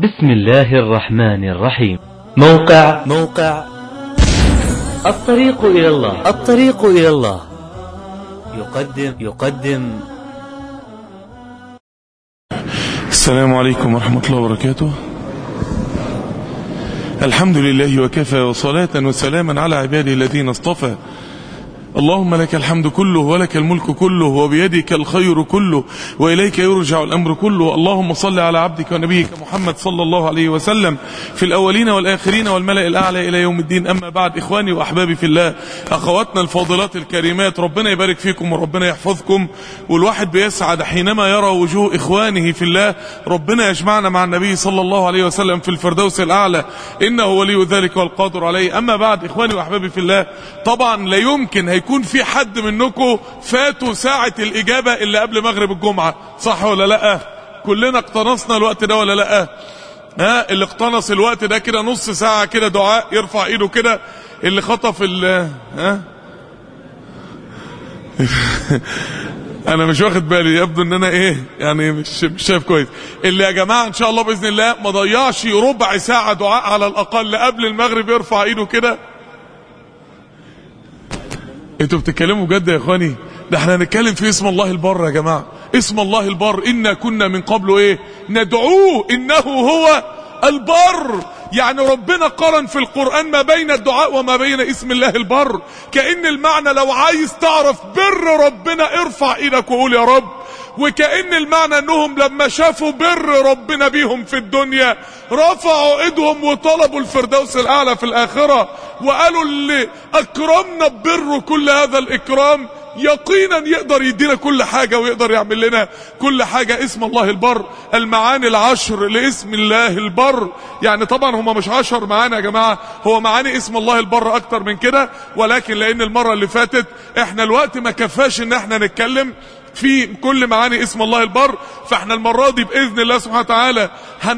بسم الله الرحمن الرحيم موقع موقع الطريق إلى الله الطريق إلى الله يقدم يقدم السلام عليكم ورحمة الله وبركاته الحمد لله وكفى وصلاة وسلاما على عباده الذين اصطفى اللهم لك الحمد كله ولك الملك كله وبيدك الخير كله وإليك يرجع الأمر كله اللهم صل على عبدك ونبيك محمد صلى الله عليه وسلم في الأولين والآخرين والملأ الأعلى إلى يوم الدين أما بعد إخواني وأحبابي في الله أخواتنا الفاضلات الكريمات ربنا يبارك فيكم وربنا يحفظكم والواحد بيسعد حينما يرى وجوه إخوانه في الله ربنا يجمعنا مع النبي صلى الله عليه وسلم في الفردوس الأعلى إنه ولي ذلك والقادر عليه أما بعد إخواني وأحبابي في الله طبعا لا يمكن هيكون في حد منكم فاتوا ساعة الإجابة اللي قبل مغرب الجمعة صح ولا لا كلنا اقتنصنا الوقت ده ولا لا ها اللي اقتنص الوقت ده كده نص ساعة كده دعاء يرفع ايده كده اللي خطف ال ها انا مش واخد بالي يبدو ان انا ايه يعني مش مش شايف كويس اللي يا جماعه ان شاء الله باذن الله ما ضيعش ربع ساعه دعاء على الاقل قبل المغرب يرفع ايده كده انتوا بتتكلموا جد يا اخواني ده احنا هنتكلم في اسم الله البر يا جماعه اسم الله البر انا كنا من قبل ايه ندعوه انه هو البر يعني ربنا قرن في القرآن ما بين الدعاء وما بين اسم الله البر كأن المعنى لو عايز تعرف بر ربنا ارفع ايدك وقول يا رب وكأن المعنى انهم لما شافوا بر ربنا بيهم في الدنيا رفعوا ايدهم وطلبوا الفردوس الاعلى في الاخرة وقالوا اللي اكرمنا ببر كل هذا الاكرام يقينا يقدر يدينا كل حاجة ويقدر يعمل لنا كل حاجة اسم الله البر المعاني العشر لاسم الله البر يعني طبعا هما مش عشر معاني يا جماعة هو معاني اسم الله البر اكتر من كده ولكن لان المرة اللي فاتت احنا الوقت ما كفاش ان احنا نتكلم في كل معاني اسم الله البر فاحنا المرة دي بإذن الله سبحانه وتعالى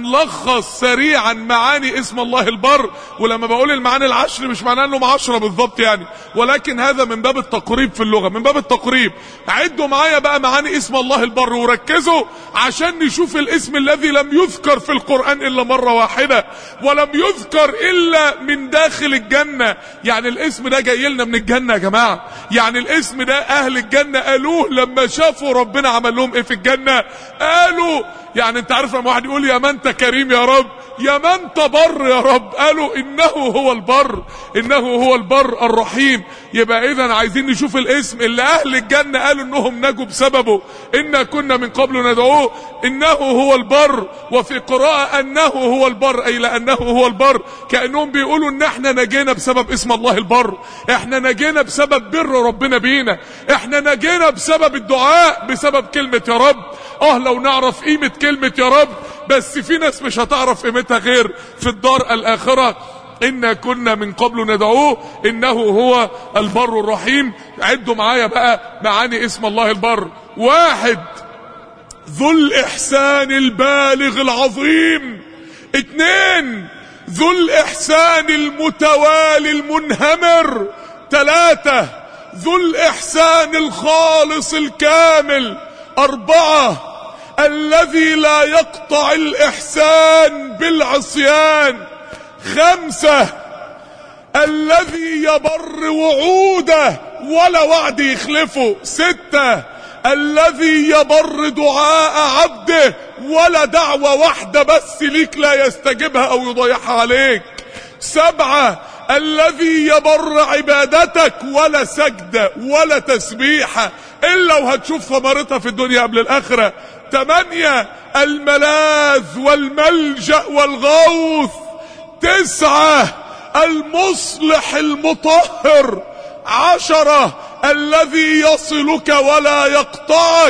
هنلخص سريعا معاني اسم الله البر ولما بقول المعاني العشر مش معناه انهم عشرة بالضبط يعني ولكن هذا من باب التقريب في اللغة من باب التقريب عدوا معايا بقى معاني اسم الله البر وركزوا عشان نشوف الاسم الذي لم يذكر في القرآن إلا مرة واحدة ولم يذكر إلا من داخل الجنة يعني الاسم ده جاي لنا من الجنة يا جماعة يعني الاسم ده أهل الجنة قالوه لما شافوا ربنا عمل لهم ايه في الجنة قالوا يعني انت عارف لما واحد يقول يا من انت كريم يا رب يا من انت بر يا رب قالوا انه هو البر انه هو البر الرحيم يبقى اذا عايزين نشوف الاسم اللي اهل الجنة قالوا انهم نجوا بسببه انا كنا من قبل ندعوه انه هو البر وفي قراءة انه هو البر اي لانه هو البر كأنهم بيقولوا ان احنا نجينا بسبب اسم الله البر احنا نجينا بسبب بر ربنا بينا احنا نجينا بسبب الدعاء بسبب كلمة يا رب اه لو نعرف قيمة كلمة يا رب بس في ناس مش هتعرف قيمتها غير في الدار الاخرة إنا كنا من قبل ندعوه إنه هو البر الرحيم عدوا معايا بقى معاني اسم الله البر واحد ذو الإحسان البالغ العظيم اتنين ذو الإحسان المتوالي المنهمر تلاتة ذو الإحسان الخالص الكامل أربعة الذي لا يقطع الإحسان بالعصيان خمسة الذي يبر وعوده ولا وعد يخلفه ستة الذي يبر دعاء عبده ولا دعوة واحدة بس ليك لا يستجيبها او يضيعها عليك سبعة الذي يبر عبادتك ولا سجدة ولا تسبيحة الا وهتشوف ثمرتها في الدنيا قبل الاخرة تمانية الملاذ والملجأ والغوث تسعة المصلح المطهر عشرة الذي يصلك ولا يقطعك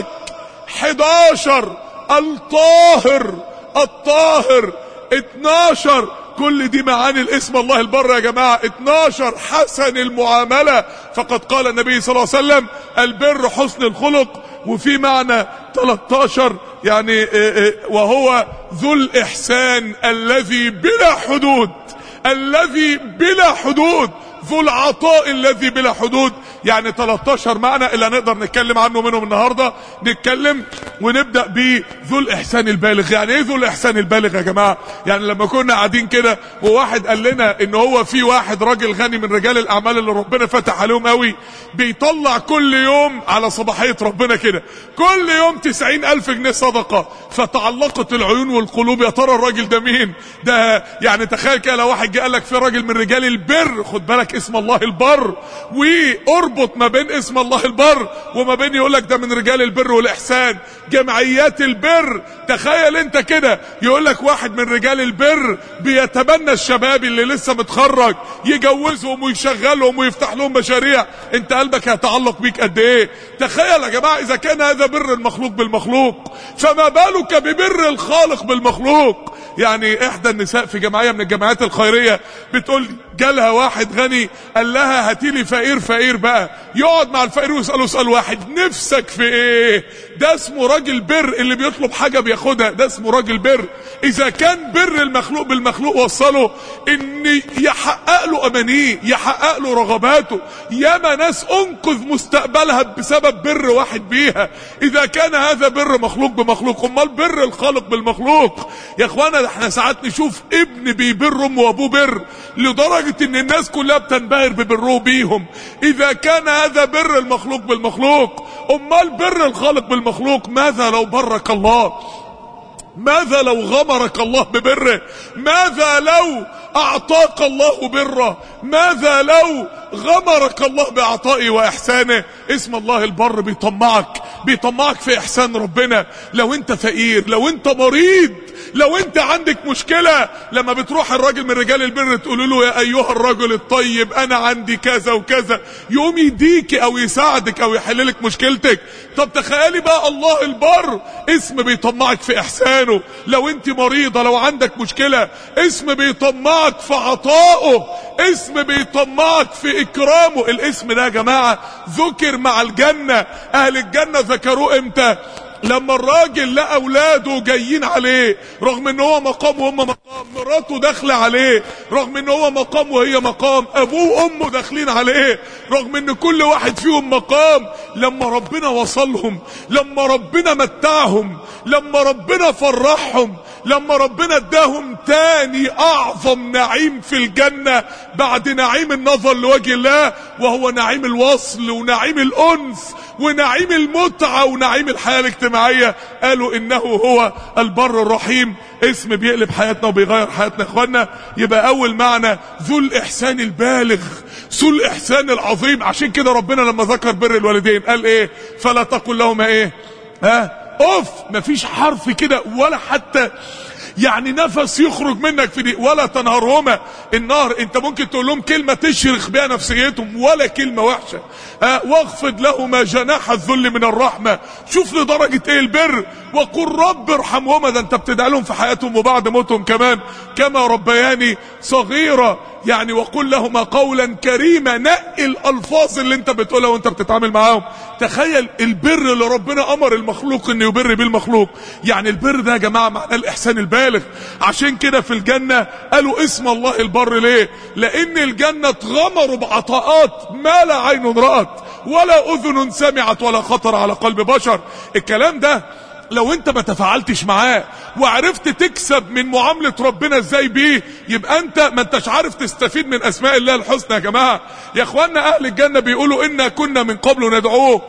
حداشر الطاهر الطاهر اتناشر كل دي معاني الاسم الله البر يا جماعة 12 حسن المعاملة فقد قال النبي صلى الله عليه وسلم البر حسن الخلق وفي معنى 13 يعني وهو ذو الإحسان الذي بلا حدود الذي بلا حدود ذو العطاء الذي بلا حدود يعني 13 معنى اللي هنقدر نتكلم عنه منهم النهارده نتكلم ونبدا بذو الاحسان البالغ يعني ايه ذو الاحسان البالغ يا جماعه يعني لما كنا قاعدين كده وواحد قال لنا ان هو في واحد راجل غني من رجال الاعمال اللي ربنا فتح عليهم قوي بيطلع كل يوم على صباحيه ربنا كده كل يوم 90 الف جنيه صدقه فتعلقت العيون والقلوب يا ترى الراجل ده مين ده يعني تخيل كده لو واحد جه قال لك في راجل من رجال البر خد بالك اسم الله البر واربط ما بين اسم الله البر وما بين يقول لك ده من رجال البر والاحسان جمعيات البر تخيل انت كده يقول لك واحد من رجال البر بيتبنى الشباب اللي لسه متخرج يجوزهم ويشغلهم ويفتح لهم مشاريع انت قلبك هيتعلق بيك قد ايه تخيل يا جماعه اذا كان هذا بر المخلوق بالمخلوق فما بالك ببر الخالق بالمخلوق يعني احدى النساء في جمعيه من الجمعيات الخيريه بتقول جالها واحد غني قال لها هاتي لي فقير فقير بقى يقعد مع الفقير ويساله سؤال واحد نفسك في ايه ده اسمه راجل بر اللي بيطلب حاجه بياخدها ده اسمه راجل بر اذا كان بر المخلوق بالمخلوق وصله ان يحقق له امانيه يحقق له رغباته ياما ناس انقذ مستقبلها بسبب بر واحد بيها اذا كان هذا بر مخلوق بمخلوق امال بر الخالق بالمخلوق يا اخوانا احنا ساعات نشوف ابن بيبر امه وابوه بر لدرجه ان الناس كلها بتنبهر ببره بيهم اذا كان هذا بر المخلوق بالمخلوق امال بر الخالق بالمخلوق ماذا لو برك الله ماذا لو غمرك الله ببره ماذا لو اعطاك الله بره ماذا لو غمرك الله بعطائه واحسانه اسم الله البر بيطمعك بيطمعك في احسان ربنا لو انت فقير لو انت مريض لو انت عندك مشكلة لما بتروح الراجل من رجال البر تقول له يا ايها الرجل الطيب انا عندي كذا وكذا يقوم يديك او يساعدك او يحل لك مشكلتك طب تخيلي بقى الله البر اسم بيطمعك في احسانه لو انت مريضة لو عندك مشكلة اسم بيطمعك في عطائه اسم بيطمعك في اكرامه الاسم ده يا جماعة ذكر مع الجنة اهل الجنة ذكروه امتى لما الراجل لقى اولاده جايين عليه رغم ان هو مقام وهم مقام مراته داخله عليه رغم ان هو مقام وهي مقام ابوه وامه داخلين عليه رغم ان كل واحد فيهم مقام لما ربنا وصلهم لما ربنا متعهم لما ربنا فرحهم لما ربنا اداهم تاني اعظم نعيم في الجنة بعد نعيم النظر لوجه الله وهو نعيم الوصل ونعيم الانس ونعيم المتعة ونعيم الحياة الاجتماعية قالوا انه هو البر الرحيم اسم بيقلب حياتنا وبيغير حياتنا اخوانا يبقى اول معنى ذو الاحسان البالغ ذو الاحسان العظيم عشان كده ربنا لما ذكر بر الوالدين قال ايه فلا تقل لهما ايه ها اوف مفيش حرف كده ولا حتى يعني نفس يخرج منك في دي ولا تنهرهما النار انت ممكن تقول لهم كلمة تشرخ بها نفسيتهم ولا كلمة وحشة اه واخفض لهما جناح الذل من الرحمة شوف لدرجة ايه البر وقل رب ارحمهما ده انت بتدعي لهم في حياتهم وبعد موتهم كمان كما ربياني صغيرة يعني وقل لهما قولا كريما نقي الالفاظ اللي انت بتقولها وانت بتتعامل معاهم تخيل البر اللي ربنا امر المخلوق انه يبر بيه المخلوق يعني البر ده يا جماعه معناه الاحسان البالغ عشان كده في الجنه قالوا اسم الله البر ليه لان الجنه اتغمروا بعطاءات ما لا عين رات ولا اذن سمعت ولا خطر على قلب بشر الكلام ده لو انت ما تفاعلتش معاه وعرفت تكسب من معاملة ربنا ازاي بيه يبقى انت ما انتش عارف تستفيد من اسماء الله الحسنى يا جماعة يا اخوانا اهل الجنة بيقولوا انا كنا من قبل ندعوه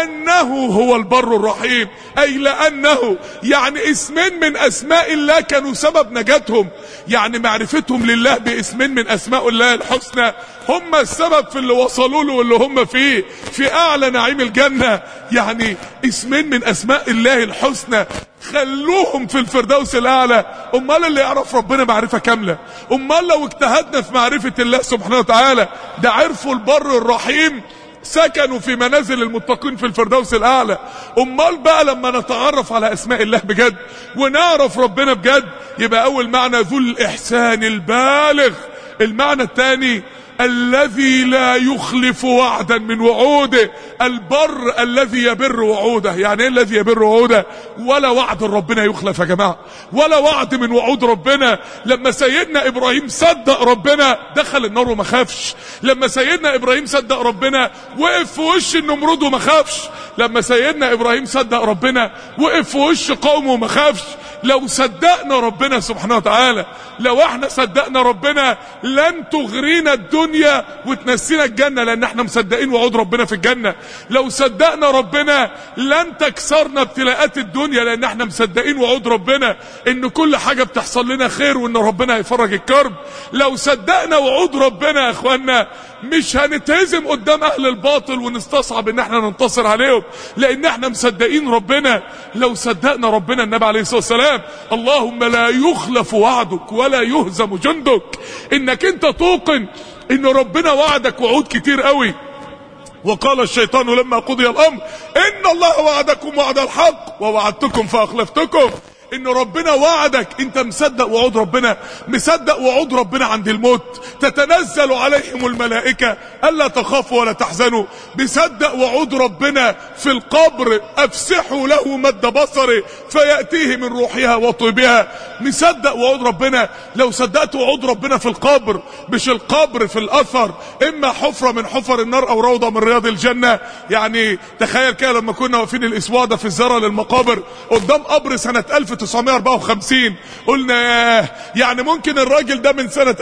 انه هو البر الرحيم اي لانه يعني اسمين من اسماء الله كانوا سبب نجاتهم يعني معرفتهم لله باسمين من اسماء الله الحسنى هم السبب في اللي وصلوا له واللي هم فيه في اعلى نعيم الجنة يعني اسمين من اسماء الله الحسنى خلوهم في الفردوس الاعلى امال اللي يعرف ربنا معرفة كاملة امال لو اجتهدنا في معرفة الله سبحانه وتعالى ده عرفوا البر الرحيم سكنوا في منازل المتقين في الفردوس الاعلى امال بقى لما نتعرف على اسماء الله بجد ونعرف ربنا بجد يبقى اول معنى ذو الاحسان البالغ المعنى الثاني الذي لا يخلف وعدا من وعوده البر الذي يبر وعوده يعني ايه الذي يبر وعوده ولا وعد ربنا يخلف يا جماعة ولا وعد من وعود ربنا لما سيدنا ابراهيم صدق ربنا دخل النار وما خافش لما سيدنا ابراهيم صدق ربنا وقف في وش النمرود وما خافش لما سيدنا ابراهيم صدق ربنا وقف في وش قومه وما خافش لو صدقنا ربنا سبحانه وتعالى لو احنا صدقنا ربنا لن تغرينا الدنيا وتنسينا الجنة لان احنا مصدقين وعود ربنا في الجنة لو صدقنا ربنا لن تكسرنا ابتلاءات الدنيا لان احنا مصدقين وعود ربنا ان كل حاجة بتحصل لنا خير وان ربنا هيفرج الكرب لو صدقنا وعود ربنا يا اخوانا مش هنتهزم قدام اهل الباطل ونستصعب ان احنا ننتصر عليهم لان احنا مصدقين ربنا لو صدقنا ربنا النبي عليه الصلاة والسلام اللهم لا يخلف وعدك ولا يهزم جندك انك انت توقن ان ربنا وعدك وعود كتير قوي وقال الشيطان لما قضي الامر ان الله وعدكم وعد الحق ووعدتكم فاخلفتكم ان ربنا وعدك انت مصدق وعود ربنا مصدق وعود ربنا عند الموت تتنزل عليهم الملائكة الا تخافوا ولا تحزنوا مصدق وعود ربنا في القبر افسحوا له مد بصره فيأتيه من روحها وطيبها مصدق وعود ربنا لو صدقت وعود ربنا في القبر مش القبر في الاثر اما حفرة من حفر النار او روضة من رياض الجنة يعني تخيل كده لما كنا واقفين الاسبوع ده في الزرع للمقابر قدام قبر سنة 1954 قلنا ياه يعني ممكن الراجل ده من سنة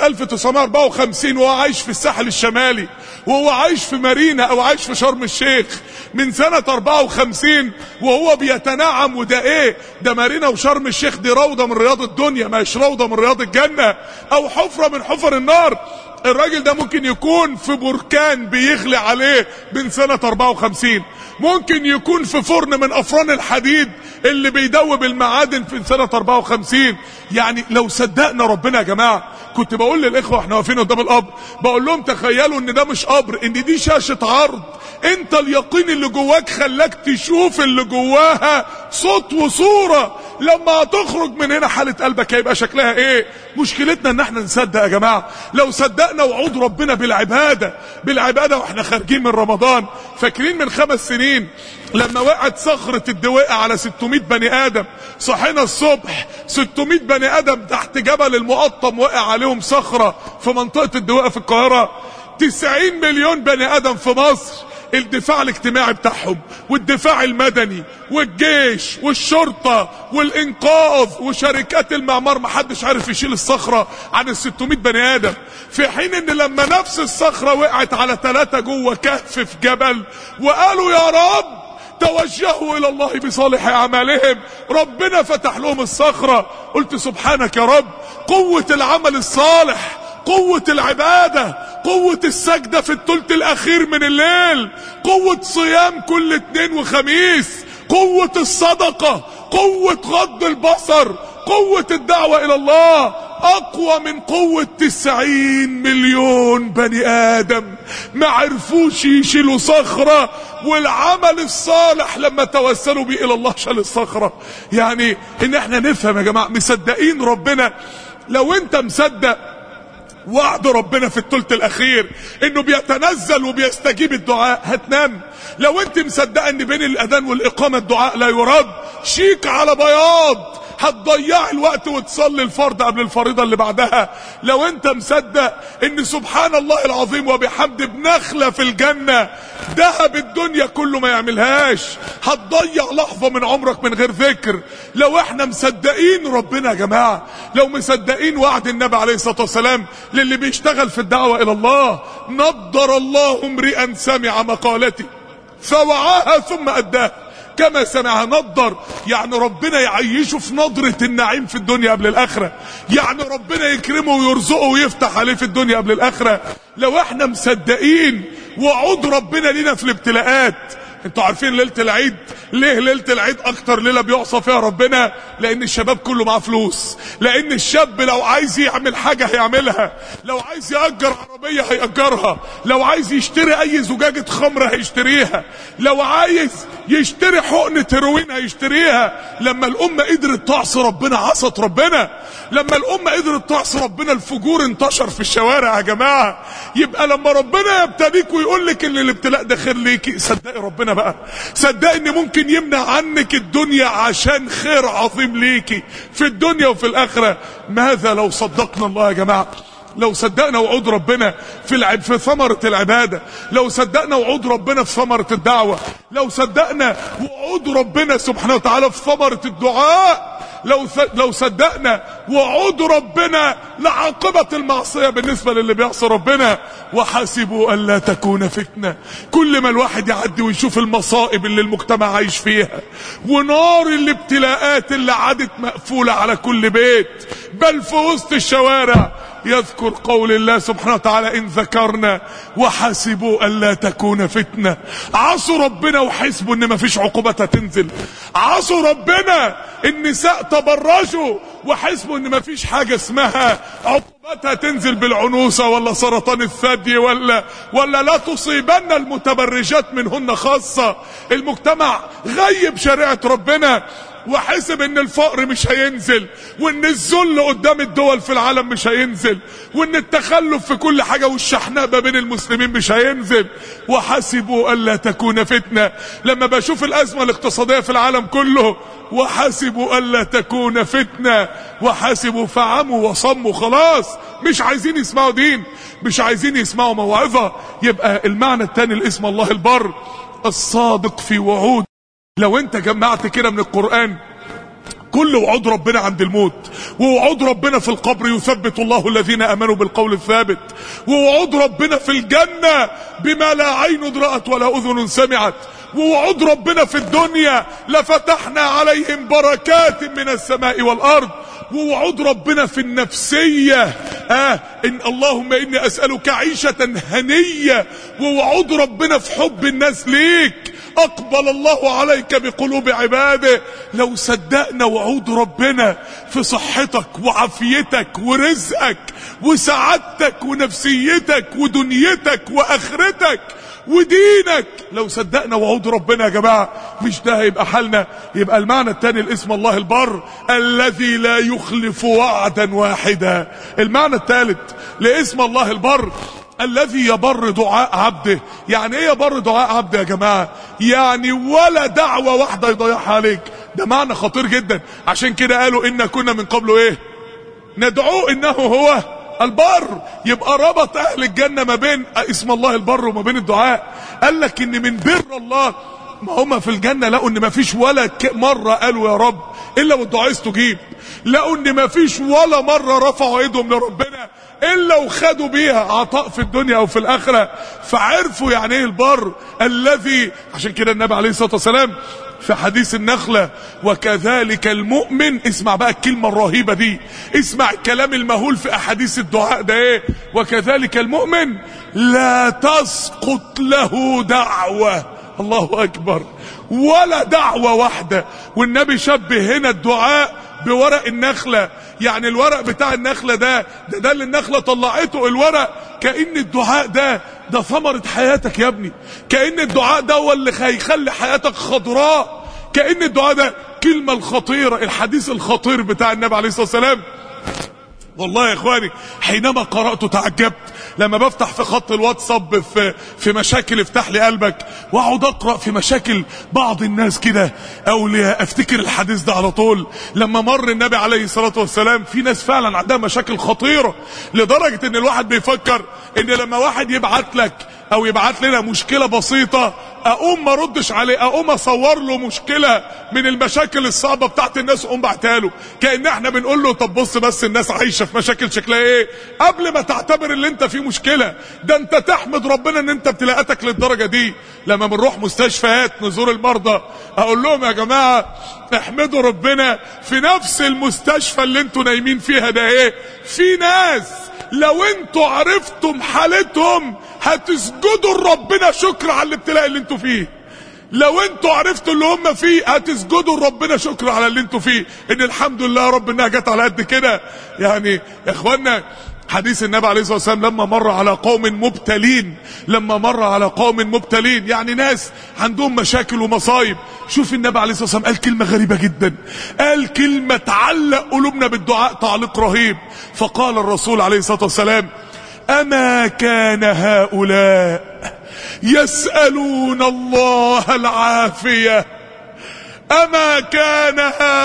1954 وهو عايش في الساحل الشمالي وهو عايش في مارينا او عايش في شرم الشيخ من سنة 54 وهو بيتنعم وده ايه ده مارينا وشرم الشيخ دي روضة من رياض الدنيا مش روضة من رياض الجنة او حفرة من حفر النار الراجل ده ممكن يكون في بركان بيغلي عليه من سنة 54 ممكن يكون في فرن من افران الحديد اللي بيدوب المعادن في سنة 54 يعني لو صدقنا ربنا يا جماعة كنت بقول للاخوة احنا واقفين قدام القبر بقول لهم تخيلوا ان ده مش قبر ان دي شاشة عرض انت اليقين اللي جواك خلاك تشوف اللي جواها صوت وصورة لما هتخرج من هنا حالة قلبك هيبقى شكلها ايه مشكلتنا ان احنا نصدق يا جماعة لو صدقنا وعود ربنا بالعبادة بالعبادة واحنا خارجين من رمضان فاكرين من خمس سنين لما وقعت صخرة الدويقة على 600 بني ادم صحينا الصبح 600 بني ادم تحت جبل المقطم وقع عليهم صخرة في منطقة الدويقة في القاهرة 90 مليون بني ادم في مصر الدفاع الاجتماعي بتاعهم والدفاع المدني والجيش والشرطة والانقاذ وشركات المعمار محدش عارف يشيل الصخرة عن ال 600 بني ادم في حين ان لما نفس الصخرة وقعت على ثلاثة جوه كهف في جبل وقالوا يا رب توجهوا الى الله بصالح اعمالهم ربنا فتح لهم الصخرة قلت سبحانك يا رب قوة العمل الصالح قوة العبادة قوة السجدة في الثلث الاخير من الليل قوة صيام كل اثنين وخميس قوة الصدقة قوة غض البصر قوة الدعوة الى الله اقوى من قوة تسعين مليون بني ادم ما عرفوش يشيلوا صخرة والعمل الصالح لما توسلوا بيه الى الله شال الصخرة يعني ان احنا نفهم يا جماعة مصدقين ربنا لو انت مصدق وعد ربنا في الثلث الاخير انه بيتنزل وبيستجيب الدعاء هتنام لو انت مصدقه ان بين الاذان والاقامه الدعاء لا يرد شيك على بياض هتضيع الوقت وتصلي الفرض قبل الفريضه اللي بعدها لو انت مصدق ان سبحان الله العظيم وبحمد بنخله في الجنه ذهب الدنيا كله ما يعملهاش هتضيع لحظه من عمرك من غير ذكر لو احنا مصدقين ربنا يا جماعه لو مصدقين وعد النبي عليه الصلاه والسلام للي بيشتغل في الدعوه الى الله نضر الله امرئا سمع مقالتي فوعاها ثم اداها كما سمعها نضر يعني ربنا يعيشه في نظرة النعيم في الدنيا قبل الآخرة يعني ربنا يكرمه ويرزقه ويفتح عليه في الدنيا قبل الآخرة لو احنا مصدقين وعود ربنا لنا في الابتلاءات انتوا عارفين ليلة العيد ليه ليله العيد اكتر ليله بيعصى فيها ربنا لان الشباب كله معاه فلوس لان الشاب لو عايز يعمل حاجه هيعملها لو عايز ياجر عربيه هياجرها لو عايز يشتري اي زجاجه خمر هيشتريها لو عايز يشتري حقنه هيروين هيشتريها لما الامه قدرت تعصي ربنا عصت ربنا لما الامه قدرت تعصي ربنا الفجور انتشر في الشوارع يا جماعه يبقى لما ربنا يبتليك ويقول لك ان الابتلاء ده خير ليكي صدقي ربنا بقى صدقي ان ممكن يمنع عنك الدنيا عشان خير عظيم ليكي في الدنيا وفي الاخره ماذا لو صدقنا الله يا جماعه لو صدقنا وعود ربنا في العب في ثمرة العبادة لو صدقنا وعود ربنا في ثمرة الدعوة لو صدقنا وعود ربنا سبحانه وتعالى في ثمرة الدعاء لو لو صدقنا وعود ربنا لعاقبة المعصية بالنسبة للي بيعصي ربنا وحسبوا ألا تكون فتنة كل ما الواحد يعدي ويشوف المصائب اللي المجتمع عايش فيها ونار الابتلاءات اللي عادت مقفولة على كل بيت بل في وسط الشوارع يذكر قول الله سبحانه وتعالى إن ذكرنا وحسبوا ألا تكون فتنة عصوا ربنا وحسبوا إن مفيش عقوبات هتنزل عصوا ربنا النساء تبرجوا وحسبوا إن مفيش حاجة اسمها عقوبات هتنزل بالعنوسة ولا سرطان الثدي ولا ولا لا تصيبن المتبرجات منهن خاصة المجتمع غيب شريعة ربنا وحسب ان الفقر مش هينزل وان الذل قدام الدول في العالم مش هينزل وان التخلف في كل حاجة والشحناء ما بين المسلمين مش هينزل وحسبوا الا تكون فتنة لما بشوف الازمة الاقتصادية في العالم كله وحسبوا الا تكون فتنة وحسبوا فعموا وصموا خلاص مش عايزين يسمعوا دين مش عايزين يسمعوا موعظة يبقى المعنى التاني لاسم الله البر الصادق في وعود لو انت جمعت كده من القرآن كل وعود ربنا عند الموت ووعود ربنا في القبر يثبت الله الذين امنوا بالقول الثابت ووعود ربنا في الجنة بما لا عين رأت ولا اذن سمعت ووعود ربنا في الدنيا لفتحنا عليهم بركات من السماء والارض ووعود ربنا في النفسية آه إن اللهم إني أسألك عيشة هنية ووعود ربنا في حب الناس ليك أقبل الله عليك بقلوب عباده لو صدقنا وعود ربنا في صحتك وعافيتك ورزقك وسعادتك ونفسيتك ودنيتك وآخرتك ودينك لو صدقنا وعود ربنا يا جماعة مش ده هيبقى حالنا يبقى المعنى التاني لاسم الله البر الذي لا يخلف وعدا واحدا المعنى الثالث لاسم الله البر الذي يبر دعاء عبده يعني ايه يبر دعاء عبده يا جماعة يعني ولا دعوة واحدة يضيعها عليك ده معنى خطير جدا عشان كده قالوا إن كنا من قبله ايه ندعوه انه هو البر يبقى ربط اهل الجنة ما بين اسم الله البر وما بين الدعاء قال لك ان من بر الله ما هم في الجنة لقوا ان ما فيش ولا مرة قالوا يا رب الا والدعاء استجيب لقوا ان ما فيش ولا مرة رفعوا ايدهم لربنا الا وخدوا بيها عطاء في الدنيا او في الاخرة فعرفوا يعني ايه البر الذي عشان كده النبي عليه الصلاة والسلام في حديث النخلة وكذلك المؤمن اسمع بقى الكلمة الرهيبة دي اسمع الكلام المهول في احاديث الدعاء ده ايه وكذلك المؤمن لا تسقط له دعوة الله اكبر ولا دعوة واحدة والنبي شبه هنا الدعاء بورق النخلة يعني الورق بتاع النخلة ده ده, ده اللي النخلة طلعته الورق كأن الدعاء ده ده ثمرة حياتك يا ابني كأن الدعاء ده هو اللي هيخلي حياتك خضراء كأن الدعاء ده كلمة الخطيرة الحديث الخطير بتاع النبي عليه الصلاة والسلام والله يا اخواني حينما قرأته تعجبت لما بفتح في خط الواتساب في في مشاكل افتح لي قلبك واقعد اقرا في مشاكل بعض الناس كده او افتكر الحديث ده على طول لما مر النبي عليه الصلاه والسلام في ناس فعلا عندها مشاكل خطيره لدرجه ان الواحد بيفكر ان لما واحد يبعت لك او يبعت لنا مشكله بسيطه اقوم ما ردش عليه اقوم اصور له مشكله من المشاكل الصعبه بتاعت الناس اقوم بعتها له كان احنا بنقول له طب بص بس الناس عايشه في مشاكل شكلها ايه قبل ما تعتبر اللي انت فيه مشكله ده انت تحمد ربنا ان انت ابتلاءاتك للدرجه دي لما بنروح مستشفيات نزور المرضى اقول لهم يا جماعه احمدوا ربنا في نفس المستشفى اللي انتوا نايمين فيها ده ايه في ناس لو انتوا عرفتم حالتهم هتسجدوا لربنا شكر على الابتلاء اللي انتوا فيه لو انتوا عرفتوا اللي هم فيه هتسجدوا لربنا شكر على اللي انتوا فيه ان الحمد لله يا رب انها جت على قد كده يعني يا اخوانا حديث النبي عليه الصلاه والسلام لما مر على قوم مبتلين لما مر على قوم مبتلين يعني ناس عندهم مشاكل ومصايب شوف النبي عليه الصلاه والسلام قال كلمه غريبه جدا قال كلمه تعلق قلوبنا بالدعاء تعليق رهيب فقال الرسول عليه الصلاه والسلام اما كان هؤلاء يسالون الله العافيه اما كان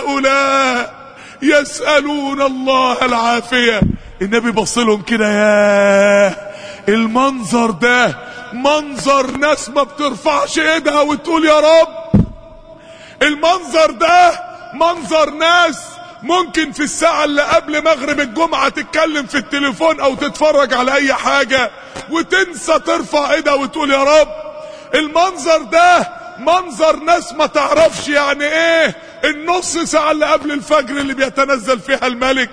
هؤلاء يسالون الله العافيه النبي بص لهم كده يا المنظر ده منظر ناس ما بترفعش ايدها وتقول يا رب المنظر ده منظر ناس ممكن في الساعة اللي قبل مغرب الجمعة تتكلم في التليفون او تتفرج على اي حاجة وتنسى ترفع ايدها وتقول يا رب المنظر ده منظر ناس ما تعرفش يعني ايه النص ساعة اللي قبل الفجر اللي بيتنزل فيها الملك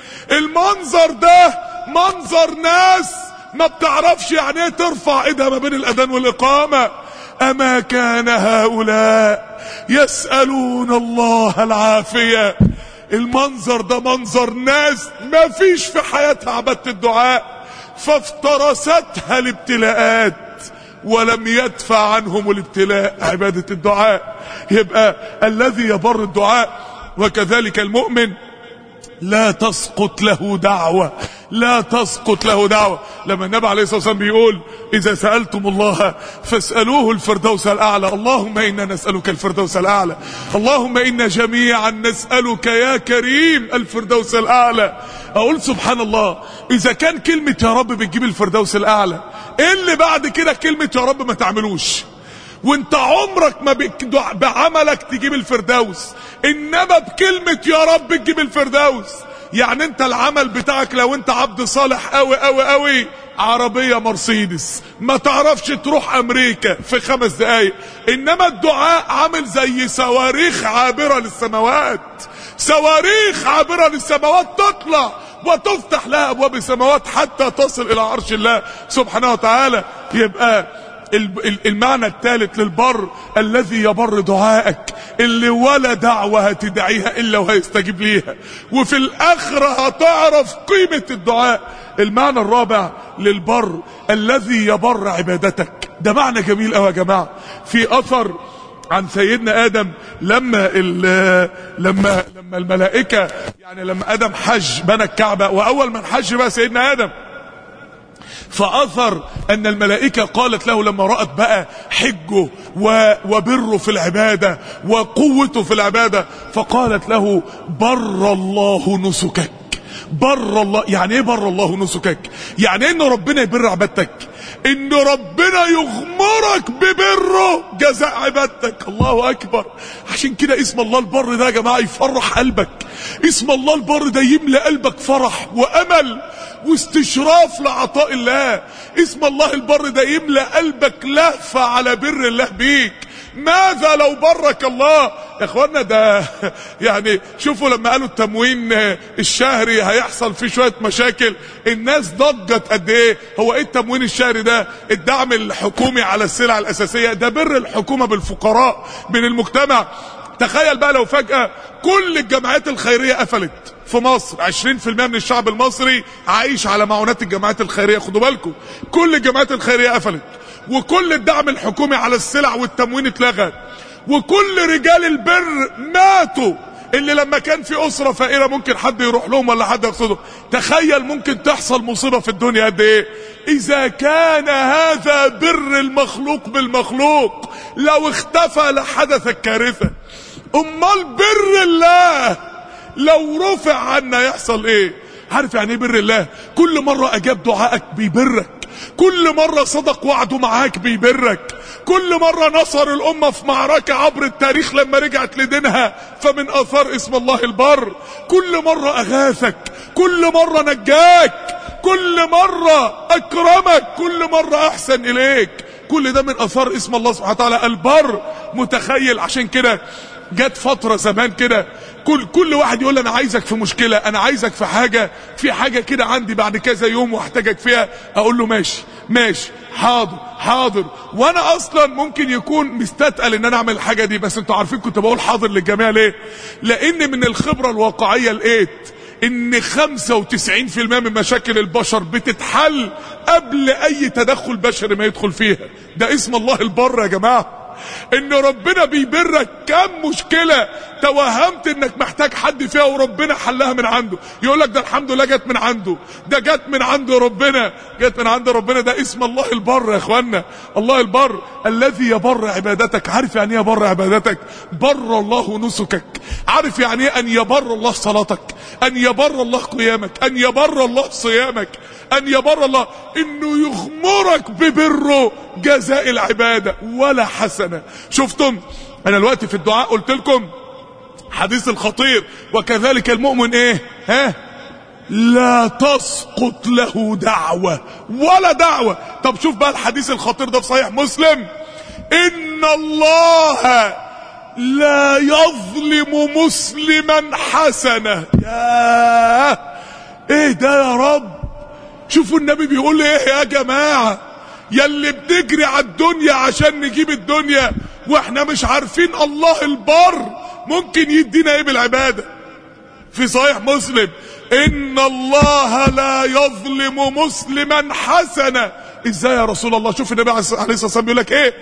المنظر ده منظر ناس ما بتعرفش يعني ايه ترفع ايدها ما بين الاذان والاقامه اما كان هؤلاء يسالون الله العافيه المنظر ده منظر ناس ما فيش في حياتها عباده الدعاء فافترستها الابتلاءات ولم يدفع عنهم الابتلاء عباده الدعاء يبقى الذي يبر الدعاء وكذلك المؤمن لا تسقط له دعوة لا تسقط له دعوة لما النبي عليه الصلاة والسلام بيقول إذا سألتم الله فاسألوه الفردوس الأعلى اللهم إنا نسألك الفردوس الأعلى اللهم إنا جميعا نسألك يا كريم الفردوس الأعلى أقول سبحان الله إذا كان كلمة يا رب بتجيب الفردوس الأعلى إيه اللي بعد كده كلمة يا رب ما تعملوش وانت عمرك ما بعملك تجيب الفردوس انما بكلمة يا رب تجيب الفردوس يعني انت العمل بتاعك لو انت عبد صالح قوي قوي قوي عربية مرسيدس ما تعرفش تروح امريكا في خمس دقايق انما الدعاء عامل زي صواريخ عابرة للسماوات صواريخ عابرة للسماوات تطلع وتفتح لها ابواب السماوات حتى تصل الى عرش الله سبحانه وتعالى يبقى المعنى الثالث للبر الذي يبر دعائك اللي ولا دعوة هتدعيها إلا وهيستجيب ليها وفي الآخرة هتعرف قيمة الدعاء المعنى الرابع للبر الذي يبر عبادتك ده معنى جميل قوي يا جماعة في أثر عن سيدنا ادم لما لما لما الملائكه يعني لما ادم حج بنى الكعبه واول من حج بقى سيدنا ادم فأثر أن الملائكة قالت له لما رأت بقى حجه وبره في العبادة وقوته في العبادة فقالت له بر الله نسكك بر الله يعني ايه بر الله نسكك يعني ايه ان ربنا يبر عبادتك ان ربنا يغمرك ببره جزاء عبادتك الله اكبر عشان كده اسم الله البر ده يا جماعه يفرح قلبك اسم الله البر ده يملى قلبك فرح وامل واستشراف لعطاء الله اسم الله البر ده يملى قلبك لهفة على بر الله بيك ماذا لو برك الله يا اخوانا ده يعني شوفوا لما قالوا التموين الشهري هيحصل فيه شويه مشاكل الناس ضجت قد ايه هو ايه التموين الشهري ده الدعم الحكومي على السلع الاساسيه ده بر الحكومه بالفقراء من المجتمع تخيل بقى لو فجاه كل الجمعيات الخيريه قفلت في مصر 20% من الشعب المصري عايش على معونات الجمعيات الخيريه خدوا بالكم كل الجمعيات الخيريه قفلت وكل الدعم الحكومي على السلع والتموين اتلغى وكل رجال البر ماتوا اللي لما كان في اسره فقيره ممكن حد يروح لهم ولا حد يقصده تخيل ممكن تحصل مصيبه في الدنيا قد ايه اذا كان هذا بر المخلوق بالمخلوق لو اختفى لحدثت كارثه امال بر الله لو رفع عنا يحصل ايه عارف يعني ايه بر الله كل مرة اجاب دعائك بيبرك كل مرة صدق وعده معاك بيبرك كل مرة نصر الامة في معركة عبر التاريخ لما رجعت لدينها فمن اثار اسم الله البر كل مرة اغاثك كل مرة نجاك كل مرة اكرمك كل مرة احسن اليك كل ده من اثار اسم الله سبحانه وتعالى البر متخيل عشان كده جت فترة زمان كده كل كل واحد يقول لي انا عايزك في مشكلة انا عايزك في حاجة في حاجة كده عندي بعد كذا يوم واحتاجك فيها اقول له ماشي ماشي حاضر حاضر وانا اصلا ممكن يكون مستثقل ان انا اعمل الحاجة دي بس انتوا عارفين كنت بقول حاضر للجميع ليه لان من الخبرة الواقعية لقيت ان 95% من مشاكل البشر بتتحل قبل اي تدخل بشري ما يدخل فيها ده اسم الله البر يا جماعه ان ربنا بيبرك كم مشكلة توهمت انك محتاج حد فيها وربنا حلها من عنده يقول لك ده الحمد لله جت من عنده ده جت من عند ربنا جت من عند ربنا ده اسم الله البر يا اخوانا الله البر الذي يبر عبادتك عارف يعني ايه يبر عبادتك بر الله نسكك عارف يعني ايه ان يبر الله صلاتك ان يبر الله قيامك ان يبر الله صيامك ان يبر الله انه يغمرك ببره جزاء العبادة ولا حسنة شفتم انا الوقت في الدعاء قلت لكم حديث الخطير وكذلك المؤمن ايه ها لا تسقط له دعوة ولا دعوة طب شوف بقى الحديث الخطير ده في صحيح مسلم ان الله لا يظلم مسلما حسنة يا ايه ده يا رب شوفوا النبي بيقول ايه يا جماعة يلي بنجري على الدنيا عشان نجيب الدنيا واحنا مش عارفين الله البر ممكن يدينا ايه بالعبادة في صحيح مسلم ان الله لا يظلم مسلما حسنة ازاي يا رسول الله شوف النبي عليه الصلاة والسلام بيقول لك ايه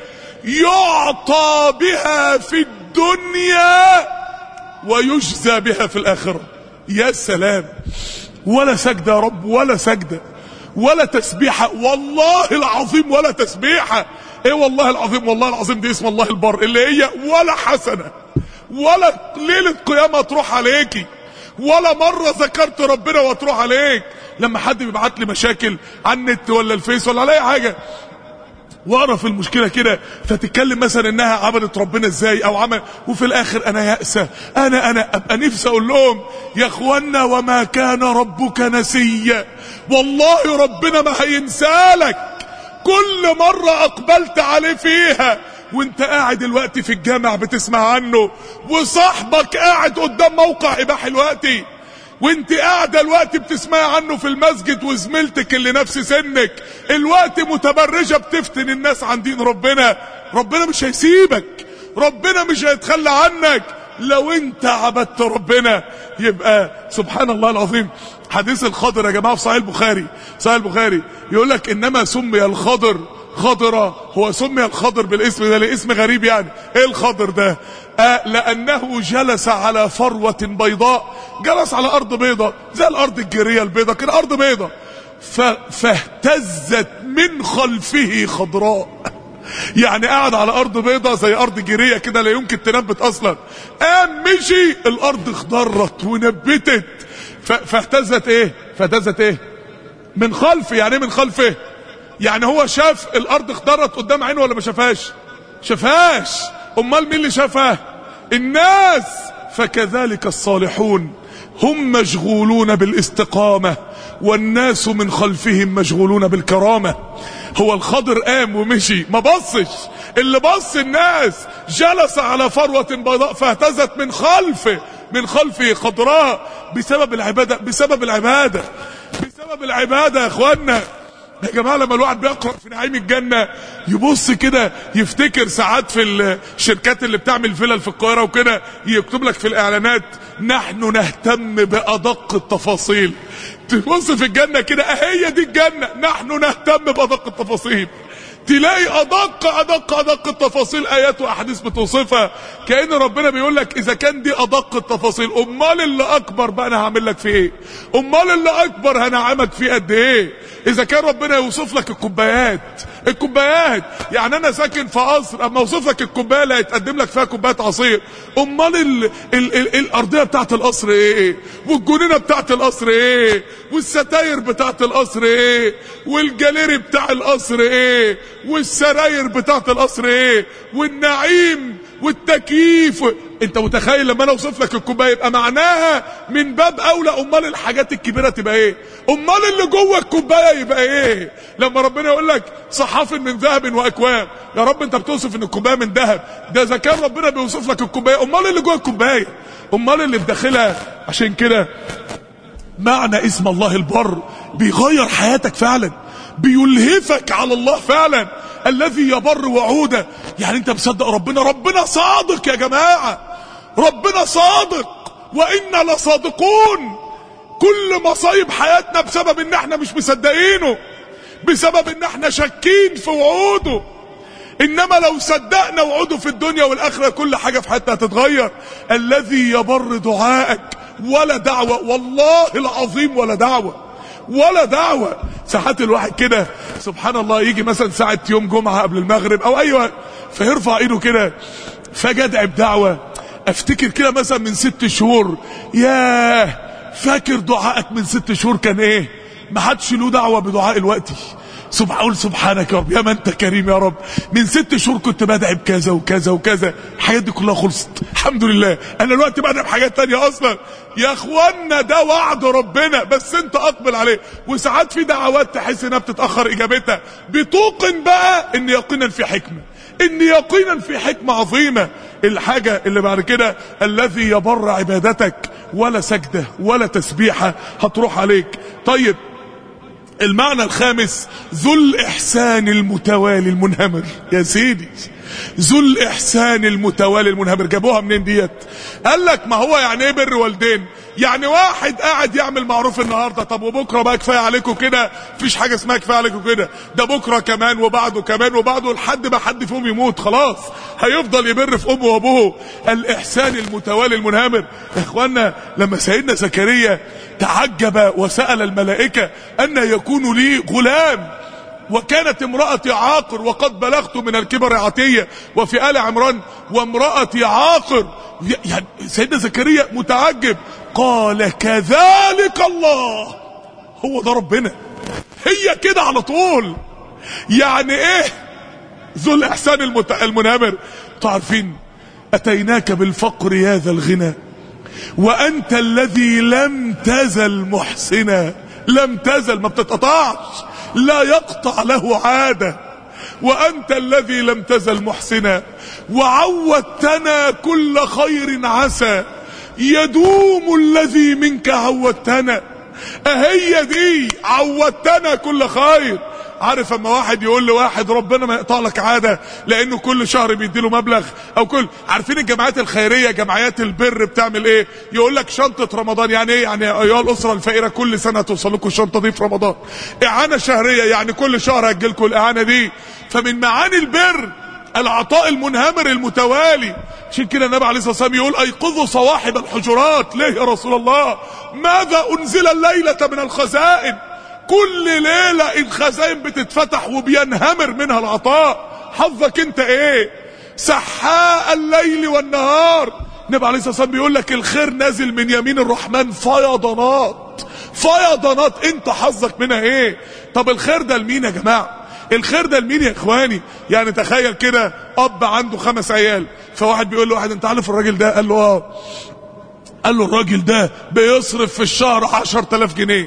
يعطى بها في الدنيا ويجزى بها في الاخرة يا سلام ولا سجدة يا رب ولا سجدة ولا تسبيحة والله العظيم ولا تسبيحة ايه والله العظيم والله العظيم دي اسم الله البر اللي هي ولا حسنة ولا ليلة قيامة تروح عليكي ولا مرة ذكرت ربنا وتروح عليك لما حد بيبعت لي مشاكل على النت ولا الفيس ولا على اي حاجة واعرف المشكله كده فتتكلم مثلا انها عملت ربنا ازاي او عمل وفي الاخر انا يأسى انا انا ابقى نفسي اقول لهم يا اخوانا وما كان ربك نسيا والله ربنا ما هينسالك كل مرة اقبلت عليه فيها وانت قاعد الوقت في الجامع بتسمع عنه وصاحبك قاعد قدام موقع اباحي الوقتي وانت قاعده الوقت بتسمعي عنه في المسجد وزميلتك اللي نفس سنك الوقت متبرجه بتفتن الناس عن دين ربنا ربنا مش هيسيبك ربنا مش هيتخلى عنك لو انت عبدت ربنا يبقى سبحان الله العظيم حديث الخضر يا جماعه في صحيح البخاري صحيح البخاري يقول لك انما سمي الخضر خضرة هو سمي الخضر بالاسم ده لاسم غريب يعني ايه الخضر ده آه لانه جلس على فروة بيضاء جلس على ارض بيضاء زي الارض الجيرية البيضاء كده ارض بيضاء فاهتزت من خلفه خضراء يعني قاعد على ارض بيضاء زي ارض جيرية كده لا يمكن تنبت اصلا قام مشي الارض اخضرت ونبتت فاهتزت ايه فاهتزت ايه من خلفه يعني ايه من خلفه يعني هو شاف الارض اخضرت قدام عينه ولا ما شافهاش شافهاش امال مين اللي شافها الناس فكذلك الصالحون هم مشغولون بالاستقامة والناس من خلفهم مشغولون بالكرامة هو الخضر قام ومشي ما بصش اللي بص الناس جلس على فروة بيضاء فاهتزت من خلفه من خلفه خضراء بسبب العبادة بسبب العبادة بسبب العبادة يا اخوانا يا جماعة لما الواحد بيقرأ في نعيم الجنة يبص كده يفتكر ساعات في الشركات اللي بتعمل فلل في القاهرة وكده يكتب لك في الإعلانات نحن نهتم بأدق التفاصيل تبص في الجنة كده أهي دي الجنة نحن نهتم بأدق التفاصيل تلاقي ادق ادق ادق التفاصيل ايات واحاديث بتوصفها كان ربنا بيقول لك اذا كان دي ادق التفاصيل امال اللي اكبر بقى انا هعمل لك فيه ايه امال اللي اكبر هنعمك فيه قد ايه اذا كان ربنا يوصف لك الكوبايات الكوبايات يعني انا ساكن في قصر اما اوصف لك الكوبايه اللي هيتقدم لك فيها كوبايه عصير امال ال ال ال الارضيه بتاعت القصر ايه والجنينه بتاعت القصر ايه والستاير بتاعت القصر ايه والجاليري بتاع القصر ايه والسراير بتاعت القصر ايه والنعيم والتكييف انت متخيل لما انا اوصف لك الكوبايه يبقى معناها من باب اولى امال الحاجات الكبيره تبقى ايه امال اللي جوه الكوبايه يبقى ايه لما ربنا يقول لك صحاف من ذهب واكواب يا رب انت بتوصف ان الكوبايه من ذهب ده اذا كان ربنا بيوصف لك الكوبايه امال اللي جوه الكوبايه امال اللي في داخلها عشان كده معنى اسم الله البر بيغير حياتك فعلا بيلهفك على الله فعلا الذي يبر وعوده يعني انت مصدق ربنا ربنا صادق يا جماعة ربنا صادق وإنا لصادقون كل مصايب حياتنا بسبب ان احنا مش مصدقينه بسبب ان احنا شاكين في وعوده انما لو صدقنا وعوده في الدنيا والاخره كل حاجه في حياتنا هتتغير الذي يبر دعائك ولا دعوه والله العظيم ولا دعوه ولا دعوه ساعات الواحد كده سبحان الله يجي مثلا ساعه يوم جمعه قبل المغرب او اي وقت فيرفع ايده كده فجاه ادعي بدعوه افتكر كده مثلا من ست شهور ياه فاكر دعائك من ست شهور كان ايه ما حدش له دعوه بدعاء الوقتي سبحان اقول سبحانك يا رب يا ما انت كريم يا رب من ست شهور كنت بدعي بكذا وكذا وكذا الحاجات دي كلها خلصت الحمد لله انا دلوقتي بدعي بحاجات تانية اصلا يا اخوانا ده وعد ربنا بس انت اقبل عليه وساعات في دعوات تحس انها بتتاخر اجابتها بتوقن بقى ان يقينا في حكمه ان يقينا في حكمه عظيمه الحاجه اللي بعد كده الذي يبر عبادتك ولا سجده ولا تسبيحه هتروح عليك طيب المعنى الخامس ذو الإحسان المتوالي المنهمر يا سيدي ذو الإحسان المتوالي المنهمر جابوها منين ديت قال لك ما هو يعني ايه بر والدين يعني واحد قاعد يعمل معروف النهارده طب وبكره بقى كفايه عليكم كده مفيش حاجه اسمها كفايه عليكم كده ده بكره كمان وبعده كمان وبعده لحد ما حد فيهم يموت خلاص هيفضل يبر في امه وابوه الاحسان المتوالي المنهمر يا اخوانا لما سيدنا زكريا تعجب وسال الملائكه ان يكون لي غلام وكانت امرأتي عاقر وقد بلغت من الكبر عتية وفي آل عمران وامرأتي عاقر يعني سيدنا زكريا متعجب قال كذلك الله هو ده ربنا هي كده على طول يعني ايه ذو الاحسان المت... المنامر تعرفين اتيناك بالفقر يا ذا الغنى وانت الذي لم تزل محسنا لم تزل ما بتتقطعش لا يقطع له عاده وانت الذي لم تزل محسنا وعودتنا كل خير عسى يدوم الذي منك عودتنا اهي دي عودتنا كل خير عارف اما واحد يقول لواحد ربنا ما يقطع لك عاده لانه كل شهر بيديله مبلغ او كل عارفين الجمعيات الخيريه جمعيات البر بتعمل ايه يقول لك شنطه رمضان يعني ايه يعني ايها الاسره الفقيره كل سنه توصل لكم الشنطه دي في رمضان اعانه شهريه يعني كل شهر هتجي لكم الاعانه دي فمن معاني البر العطاء المنهمر المتوالي عشان كده النبي عليه الصلاه والسلام يقول ايقظوا صواحب الحجرات ليه يا رسول الله ماذا انزل الليله من الخزائن كل ليله الخزائن بتتفتح وبينهمر منها العطاء حظك انت ايه سحاء الليل والنهار النبي عليه الصلاه والسلام بيقول لك الخير نازل من يمين الرحمن فيضانات فيضانات انت حظك منها ايه طب الخير ده لمين يا جماعه الخير ده لمين يا اخواني يعني تخيل كده اب عنده خمس عيال فواحد بيقول له واحد انت عارف الراجل ده قال له اه قال له الراجل ده بيصرف في الشهر 10000 جنيه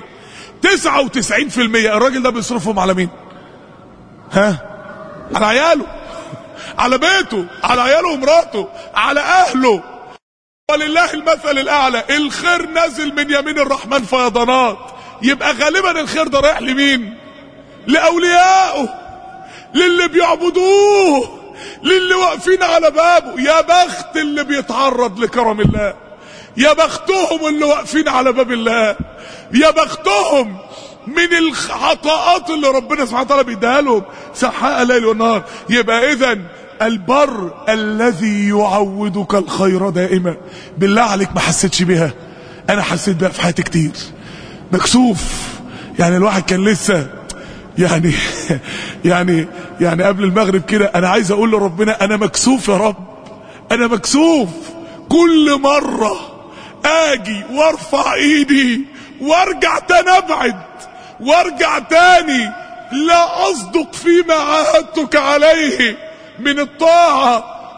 99% الراجل ده بيصرفهم على مين ها على عياله على بيته على عياله ومراته على اهله ولله المثل الاعلى الخير نازل من يمين الرحمن فيضانات يبقى غالبا الخير ده رايح لمين لاوليائه للي بيعبدوه للي واقفين على بابه يا بخت اللي بيتعرض لكرم الله يا بختهم اللي واقفين على باب الله يا بختهم من العطاءات اللي ربنا سبحانه وتعالى بيديها لهم سحاء الليل والنهار يبقى اذا البر الذي يعودك الخير دائما بالله عليك ما حسيتش بيها انا حسيت بيها في حياتي كتير مكسوف يعني الواحد كان لسه يعني يعني يعني قبل المغرب كده انا عايز اقول لربنا انا مكسوف يا رب انا مكسوف كل مرة اجي وارفع ايدي وارجع تاني ابعد وارجع تاني لا اصدق فيما عاهدتك عليه من الطاعة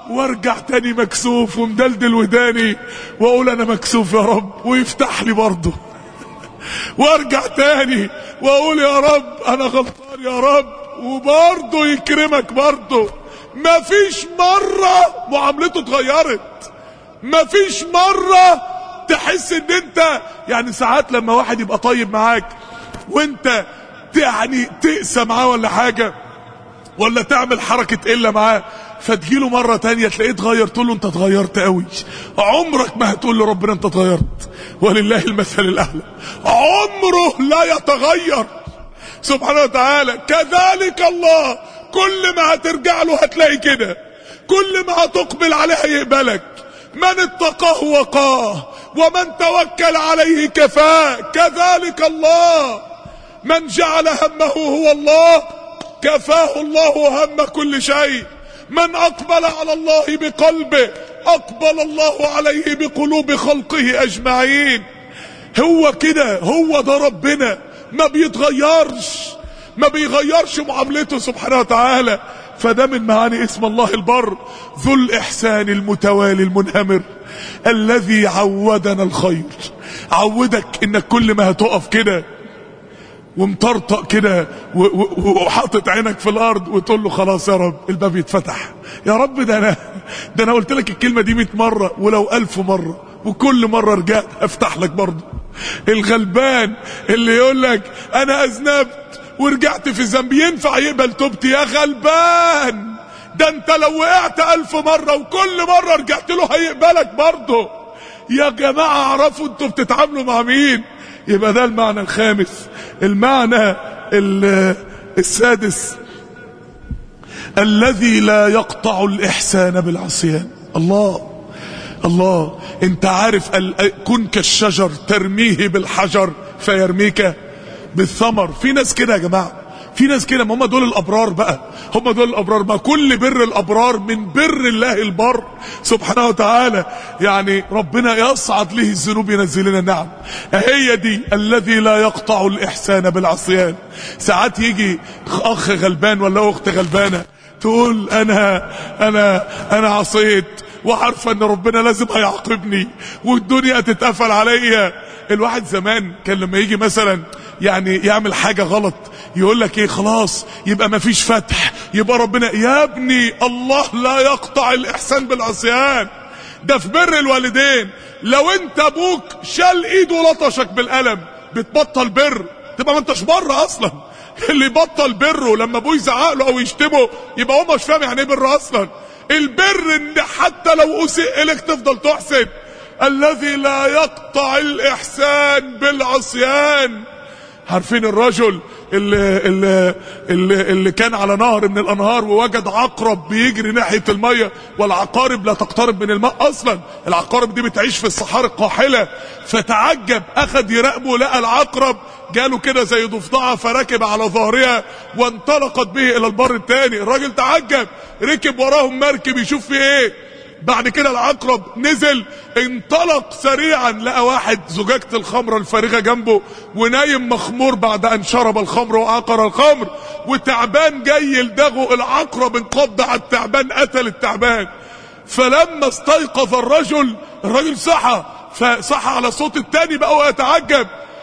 وارجع تاني مكسوف ومدلدل وداني واقول انا مكسوف يا رب ويفتح لي برضه وارجع تاني واقول يا رب انا غلطان يا رب وبرضه يكرمك برضه مفيش مرة معاملته اتغيرت مفيش مرة تحس ان انت يعني ساعات لما واحد يبقى طيب معاك وانت يعني تقسى معاه ولا حاجة ولا تعمل حركة قلة معاه فتجيله مرة تانية تلاقيه اتغير تقول له انت اتغيرت قوي عمرك ما هتقول لربنا انت اتغيرت ولله المثل الاعلى عمره لا يتغير سبحانه وتعالى كذلك الله كل ما هترجع له هتلاقي كده كل ما هتقبل عليه هيقبلك من اتقاه وقاه ومن توكل عليه كفاه كذلك الله من جعل همه هو الله كفاه الله هم كل شيء من اقبل على الله بقلبه اقبل الله عليه بقلوب خلقه اجمعين هو كده هو ده ربنا ما بيتغيرش ما بيغيرش معاملته سبحانه وتعالى فده من معاني اسم الله البر ذو الإحسان المتوالي المنهمر الذي عودنا الخير عودك انك كل ما هتقف كده ومطرطق كده وحاطط عينك في الارض وتقول له خلاص يا رب الباب يتفتح يا رب ده انا ده انا قلت لك الكلمه دي 100 مره ولو ألف مره وكل مره رجعت افتح لك برضه الغلبان اللي يقول لك انا اذنبت ورجعت في الذنب ينفع يقبل توبتي يا غلبان ده انت لو وقعت الف مرة وكل مرة رجعت له هيقبلك برضه يا جماعة اعرفوا انتوا بتتعاملوا مع مين يبقى ده المعنى الخامس المعنى السادس الذي لا يقطع الإحسان بالعصيان الله الله انت عارف كن كالشجر ترميه بالحجر فيرميك بالثمر في ناس كده يا جماعه في ناس كده ما هم دول الابرار بقى هم دول الابرار ما كل بر الابرار من بر الله البر سبحانه وتعالى يعني ربنا يصعد له الذنوب ينزل لنا النعم هي دي الذي لا يقطع الاحسان بالعصيان ساعات يجي اخ غلبان ولا اخت غلبانه تقول انا انا انا عصيت وعارفه ان ربنا لازم هيعاقبني والدنيا تتقفل عليا الواحد زمان كان لما يجي مثلا يعني يعمل حاجة غلط يقول لك ايه خلاص يبقى ما فيش فتح يبقى ربنا يا ابني الله لا يقطع الاحسان بالعصيان ده في بر الوالدين لو انت ابوك شال ايده ولطشك بالقلم بتبطل بر تبقى ما انتش بره اصلا اللي يبطل بره لما ابوه يزعق له او يشتمه يبقى هو مش فاهم يعني ايه بر اصلا البر ان حتى لو اسيء اليك تفضل تحسن الذي لا يقطع الاحسان بالعصيان عارفين الرجل اللي, اللي, اللي, اللي كان على نهر من الانهار ووجد عقرب بيجري ناحيه الميه والعقارب لا تقترب من الماء اصلا العقارب دي بتعيش في الصحاري القاحله فتعجب اخذ يراقبه لقى العقرب جاله كده زي ضفدعه فركب على ظهرها وانطلقت به الى البر الثاني الراجل تعجب ركب وراهم مركب يشوف في ايه بعد كده العقرب نزل انطلق سريعا لقى واحد زجاجة الخمرة الفارغة جنبه ونايم مخمور بعد ان شرب الخمر وعقر الخمر وتعبان جاي يلدغه العقرب انقض على التعبان قتل التعبان فلما استيقظ الرجل الراجل صحى فصحى على صوت التاني بقى ويتعجب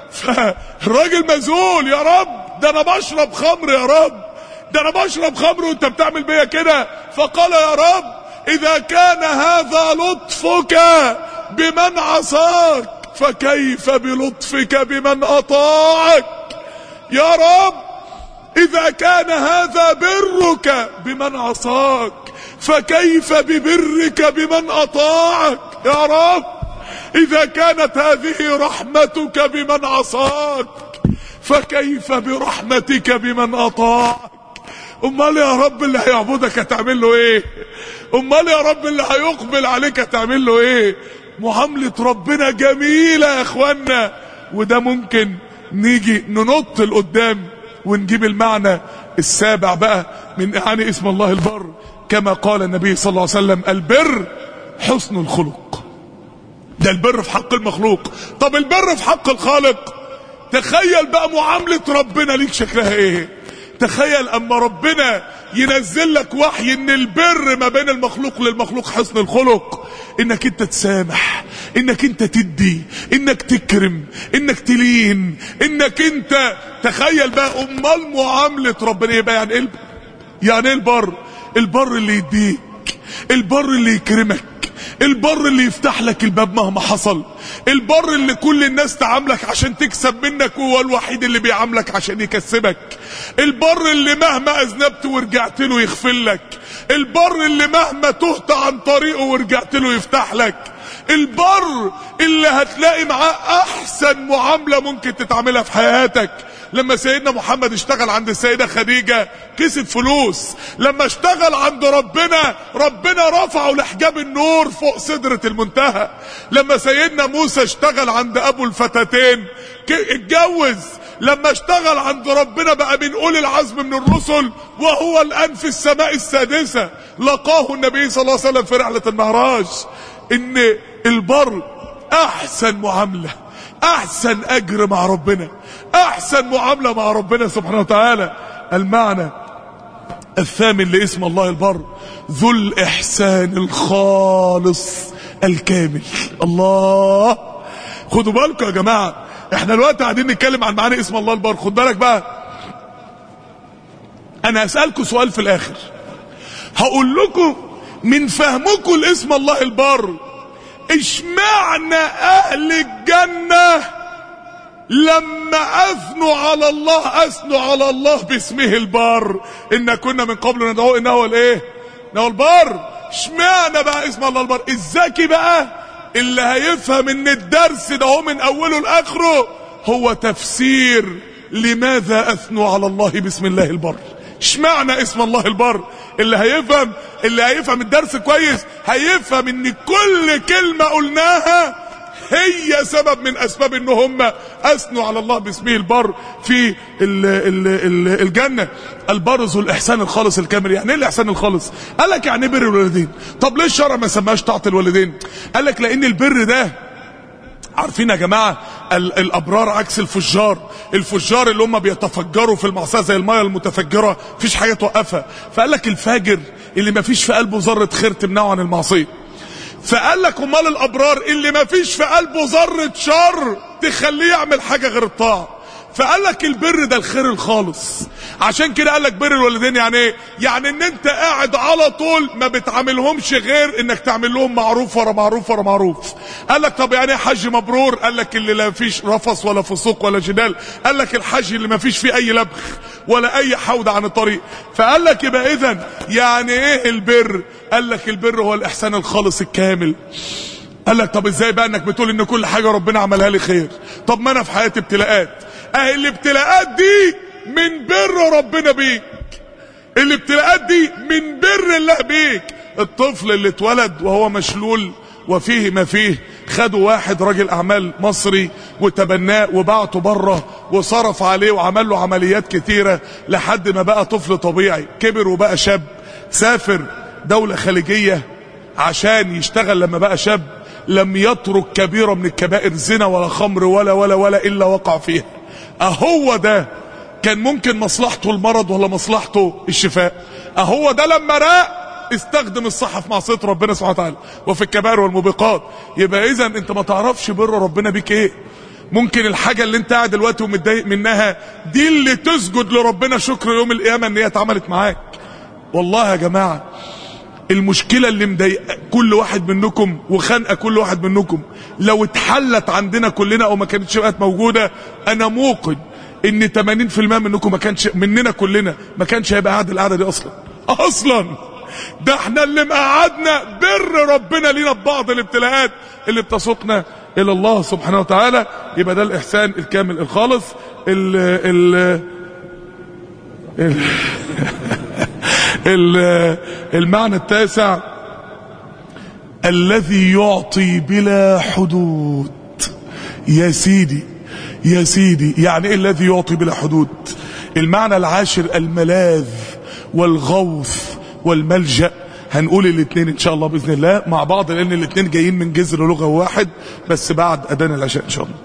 فالراجل مذهول يا رب ده انا بشرب خمر يا رب ده انا بشرب خمر وانت بتعمل بيا كده فقال يا رب اذا كان هذا لطفك بمن عصاك فكيف بلطفك بمن اطاعك يا رب اذا كان هذا برك بمن عصاك فكيف ببرك بمن اطاعك يا رب اذا كانت هذه رحمتك بمن عصاك فكيف برحمتك بمن اطاعك امال يا رب اللي هيعبدك هتعمل له ايه امال يا رب اللي هيقبل عليك هتعمل له ايه معاملة ربنا جميلة يا اخوانا وده ممكن نيجي ننط لقدام ونجيب المعنى السابع بقى من اعاني اسم الله البر كما قال النبي صلى الله عليه وسلم البر حسن الخلق ده البر في حق المخلوق طب البر في حق الخالق تخيل بقى معاملة ربنا ليك شكلها ايه تخيل اما ربنا ينزل لك وحي ان البر ما بين المخلوق للمخلوق حسن الخلق انك انت تسامح انك انت تدي انك تكرم انك تلين انك انت تخيل بقى امال معاملة ربنا يبقى يعني ايه البر يعني ايه البر البر اللي يديك البر اللي يكرمك البر اللي يفتح لك الباب مهما حصل البر اللي كل الناس تعاملك عشان تكسب منك وهو الوحيد اللي بيعاملك عشان يكسبك البر اللي مهما اذنبت ورجعت له يغفر لك البر اللي مهما تهت عن طريقه ورجعت له يفتح لك البر اللي هتلاقي معاه احسن معاملة ممكن تتعاملها في حياتك لما سيدنا محمد اشتغل عند السيدة خديجة كسب فلوس لما اشتغل عند ربنا ربنا رفعه لحجاب النور فوق سدرة المنتهى لما سيدنا موسى اشتغل عند ابو الفتاتين اتجوز لما اشتغل عند ربنا بقى من اولي العزم من الرسل وهو الان في السماء السادسة لقاه النبي صلى الله عليه وسلم في رحلة المعراج ان البر احسن معاملة احسن اجر مع ربنا احسن معاملة مع ربنا سبحانه وتعالى المعنى الثامن لاسم الله البر ذو الاحسان الخالص الكامل الله خدوا بالكم يا جماعة احنا دلوقتي قاعدين نتكلم عن معاني اسم الله البر خد بالك بقى انا هسألكم سؤال في الاخر هقول لكم من فهمكم لاسم الله البر اشمعنى اهل الجنة لما اثنوا على الله اثنوا على الله باسمه البر ان كنا من قبل ندعوه انه هو الايه انه البر اشمعنى بقى اسم الله البر الذكي بقى اللي هيفهم ان الدرس ده هو من اوله لاخره هو تفسير لماذا اثنوا على الله باسم الله البر اشمعنى اسم الله البر اللي هيفهم اللي هيفهم الدرس كويس هيفهم ان كل كلمة قلناها هي سبب من اسباب ان هم اثنوا على الله باسمه البر في ال ال ال الجنة البر ذو الاحسان الخالص الكامل يعني ايه الاحسان الخالص قال لك يعني بر الوالدين طب ليه الشرع ما سماش طاعة الوالدين قال لك لان البر ده عارفين يا جماعة الابرار عكس الفجار الفجار اللي هم بيتفجروا في المعصية زي المية المتفجرة مفيش حاجة توقفها فقال لك الفاجر اللي مفيش في قلبه ذرة خير تمنعه عن المعصية فقال لك امال الابرار اللي مفيش في قلبه ذرة شر تخليه يعمل حاجة غير الطاعة فقال لك البر ده الخير الخالص عشان كده قال لك بر الوالدين يعني ايه يعني ان انت قاعد على طول ما بتعاملهمش غير انك تعمل لهم معروف ورا معروف ورا معروف قال لك طب يعني ايه حج مبرور قال لك اللي لا فيش رفص ولا فسوق ولا جدال قال لك الحج اللي ما فيش فيه اي لبخ ولا اي حود عن الطريق فقال لك يبقى اذا يعني ايه البر قال لك البر هو الاحسان الخالص الكامل قال لك طب ازاي بقى انك بتقول ان كل حاجة ربنا عملها لي خير طب ما انا في حياتي ابتلاءات اهي الابتلاءات دي من بر ربنا بيك الابتلاءات دي من بر الله بيك الطفل اللي اتولد وهو مشلول وفيه ما فيه خدوا واحد راجل اعمال مصري وتبناه وبعته بره وصرف عليه وعمل له عمليات كتيرة لحد ما بقى طفل طبيعي كبر وبقى شاب سافر دولة خليجية عشان يشتغل لما بقى شاب لم يترك كبيرة من الكبائر زنا ولا خمر ولا ولا ولا إلا وقع فيها أهو ده كان ممكن مصلحته المرض ولا مصلحته الشفاء أهو ده لما راق استخدم الصحة في معصية ربنا سبحانه وتعالى وفي الكبائر والموبقات يبقى إذا أنت ما تعرفش بر ربنا بيك إيه ممكن الحاجة اللي انت قاعد دلوقتي ومتضايق منها دي اللي تسجد لربنا شكر يوم القيامة ان هي اتعملت معاك والله يا جماعة المشكلة اللي مضايقه كل واحد منكم وخانقه كل واحد منكم لو اتحلت عندنا كلنا او ما كانتش بقت موجودة انا موقن ان 80% منكم ما كانش مننا كلنا ما كانش هيبقى قاعد القعدة دي اصلا اصلا ده احنا اللي مقعدنا بر ربنا لينا ببعض الابتلاءات اللي بتسوقنا الى الله سبحانه وتعالى يبقى ده الاحسان الكامل الخالص ال ال ال ال المعنى التاسع الذي يعطي بلا حدود يا سيدي يا سيدي يعني ايه الذي يعطي بلا حدود المعنى العاشر الملاذ والغوث والملجأ هنقول الاثنين ان شاء الله باذن الله مع بعض لان الاثنين جايين من جذر لغه واحد بس بعد اذان العشاء ان شاء الله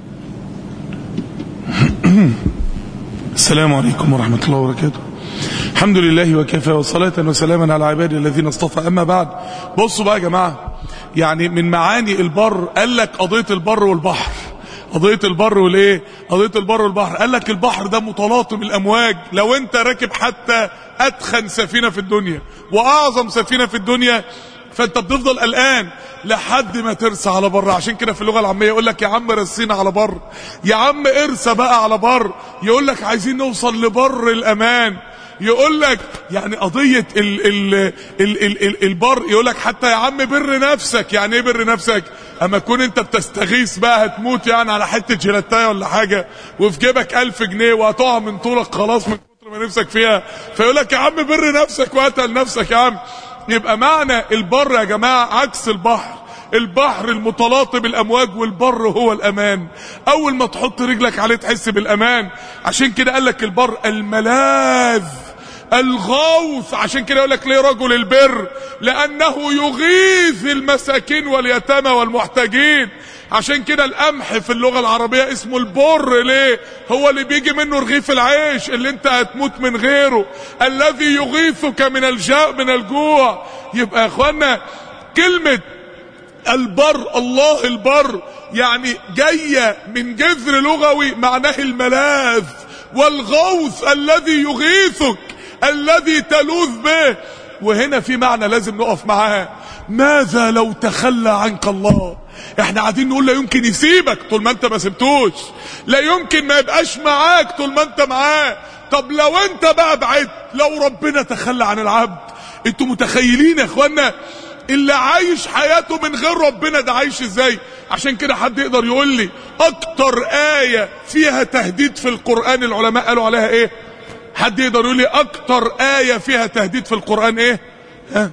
السلام عليكم ورحمه الله وبركاته الحمد لله وكفى وصلاة وسلاما على عباده الذين اصطفى أما بعد بصوا بقى يا جماعة يعني من معاني البر قال لك قضية البر والبحر قضية البر والايه قضية البر والبحر قال لك البحر ده متلاطم الامواج لو انت راكب حتى اتخن سفينة في الدنيا واعظم سفينة في الدنيا فانت بتفضل قلقان لحد ما ترسى على بر عشان كده في اللغه العاميه يقول لك يا عم رسينا على بر يا عم ارسى بقى على بر يقول لك عايزين نوصل لبر الامان يقول لك يعني قضية ال ال ال ال ال البر يقول لك حتى يا عم بر نفسك يعني ايه بر نفسك اما تكون انت بتستغيث بقى هتموت يعني على حتة جيلاتاية ولا حاجة وفي جيبك الف جنيه وهتقع من طولك خلاص من كتر ما نفسك فيها فيقول لك يا عم بر نفسك وقتل نفسك يا عم يبقى معنى البر يا جماعة عكس البحر البحر المتلاطم الامواج والبر هو الامان اول ما تحط رجلك عليه تحس بالامان عشان كده قال لك البر الملاذ الغوث عشان كده يقول لك ليه رجل البر لانه يغيث المساكين واليتامى والمحتاجين عشان كده القمح في اللغه العربيه اسمه البر ليه هو اللي بيجي منه رغيف العيش اللي انت هتموت من غيره الذي يغيثك من الجاء من الجوع يبقى يا اخوانا كلمه البر الله البر يعني جاية من جذر لغوي معناه الملاذ والغوث الذي يغيثك الذي تلوذ به وهنا في معنى لازم نقف معاه ماذا لو تخلى عنك الله احنا قاعدين نقول لا يمكن يسيبك طول ما انت ما سبتوش لا يمكن ما يبقاش معاك طول ما انت معاه طب لو انت بقى بعدت لو ربنا تخلى عن العبد انتوا متخيلين يا اخوانا اللي عايش حياته من غير ربنا ده عايش ازاي عشان كده حد يقدر يقول لي اكتر آية فيها تهديد في القرآن العلماء قالوا عليها ايه حد يقدر يقول لي اكتر آية فيها تهديد في القرآن ايه ها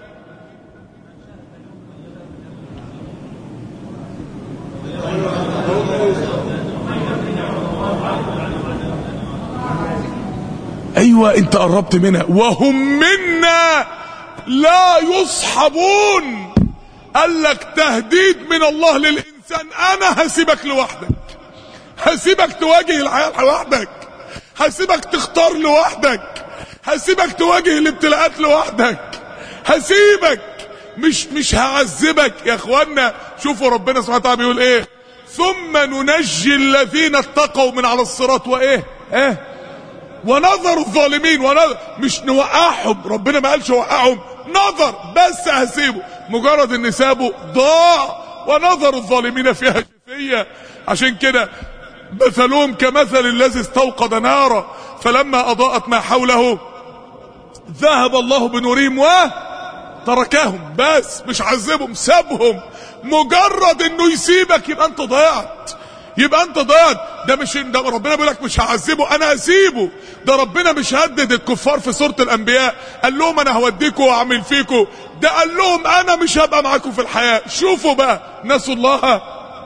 ايوه انت قربت منها وهم منا لا يصحبون قال لك تهديد من الله للإنسان أنا هسيبك لوحدك هسيبك تواجه الحياة لوحدك هسيبك تختار لوحدك هسيبك تواجه الابتلاءات لوحدك هسيبك مش مش هعذبك يا اخوانا شوفوا ربنا سبحانه وتعالى بيقول ايه ثم ننجي الذين اتقوا من على الصراط وايه ايه ونظر الظالمين ونظر مش نوقعهم ربنا ما قالش وقعهم نظر بس هسيبه مجرد ان سابه ضاع ونظر الظالمين فيها جثية عشان كده مثلهم كمثل الذي استوقد نارا فلما اضاءت ما حوله ذهب الله بنورهم وتركهم بس مش عذبهم سابهم مجرد انه يسيبك يبقى انت ضيعت يبقى انت ضاد ده مش ده ربنا بيقول لك مش هعذبه انا هسيبه ده ربنا مش هدد الكفار في سوره الانبياء قال لهم انا هوديكم واعمل فيكم ده قال لهم انا مش هبقى معاكم في الحياه شوفوا بقى نسوا الله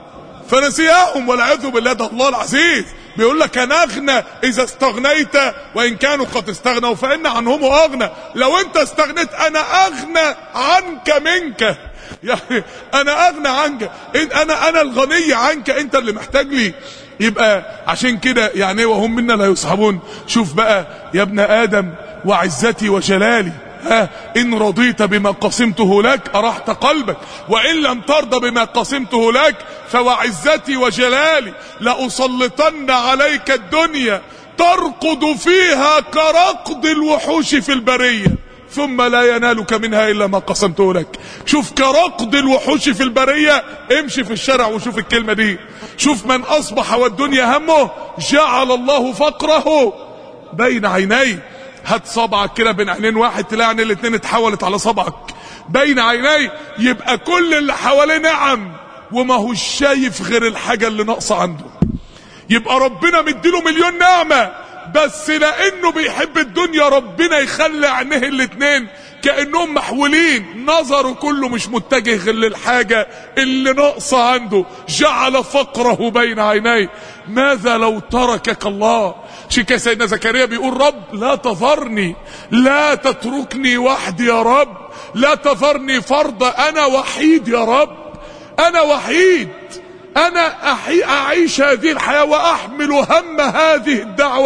فنسيهم والعياذ بالله ده الله العزيز بيقول لك انا اغنى اذا استغنيت وان كانوا قد استغنوا فان عنهم اغنى لو انت استغنيت انا اغنى عنك منك يعني انا اغنى عنك انا انا الغني عنك انت اللي محتاج لي يبقى عشان كده يعني وهم منا لا يصحبون شوف بقى يا ابن ادم وعزتي وجلالي ها ان رضيت بما قسمته لك ارحت قلبك وان لم ترضى بما قسمته لك فوعزتي وجلالي لاسلطن عليك الدنيا ترقد فيها كرقد الوحوش في البريه ثم لا ينالك منها الا ما قسمته لك شوف كرقد الوحوش في البريه امشي في الشارع وشوف الكلمه دي شوف من اصبح والدنيا همه جعل الله فقره بين عينيه هات صبعك كده بين عينين واحد تلاقي عين الاثنين اتحولت على صبعك بين عينيه يبقى كل اللي حواليه نعم وما هوش شايف غير الحاجه اللي ناقصه عنده يبقى ربنا مديله مليون نعمه بس لانه بيحب الدنيا ربنا يخلي عينيه الاتنين كانهم محولين نظره كله مش متجه غير للحاجه اللي ناقصه عنده جعل فقره بين عينيه ماذا لو تركك الله شيكا سيدنا زكريا بيقول رب لا تذرني لا تتركني وحدي يا رب لا تذرني فرضا انا وحيد يا رب انا وحيد انا أحي اعيش هذه الحياة واحمل هم هذه الدعوة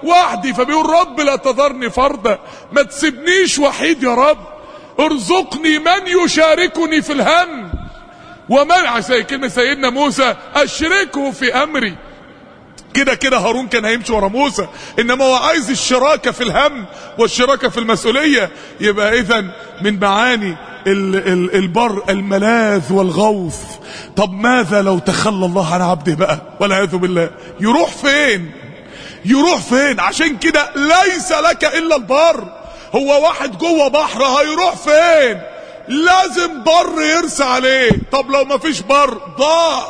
وحدي فبيقول رب لا تذرني فردا ما تسيبنيش وحيد يا رب ارزقني من يشاركني في الهم ومن زي كلمة سيدنا موسى اشركه في امري كده كده هارون كان هيمشي ورا موسى انما هو عايز الشراكه في الهم والشراكه في المسؤوليه يبقى اذا من معاني ال ال البر الملاذ والغوث طب ماذا لو تخلى الله عن عبده بقى والعياذ بالله يروح فين يروح فين عشان كده ليس لك الا البر هو واحد جوه بحر هيروح فين لازم بر يرسى عليه طب لو مفيش بر ضاع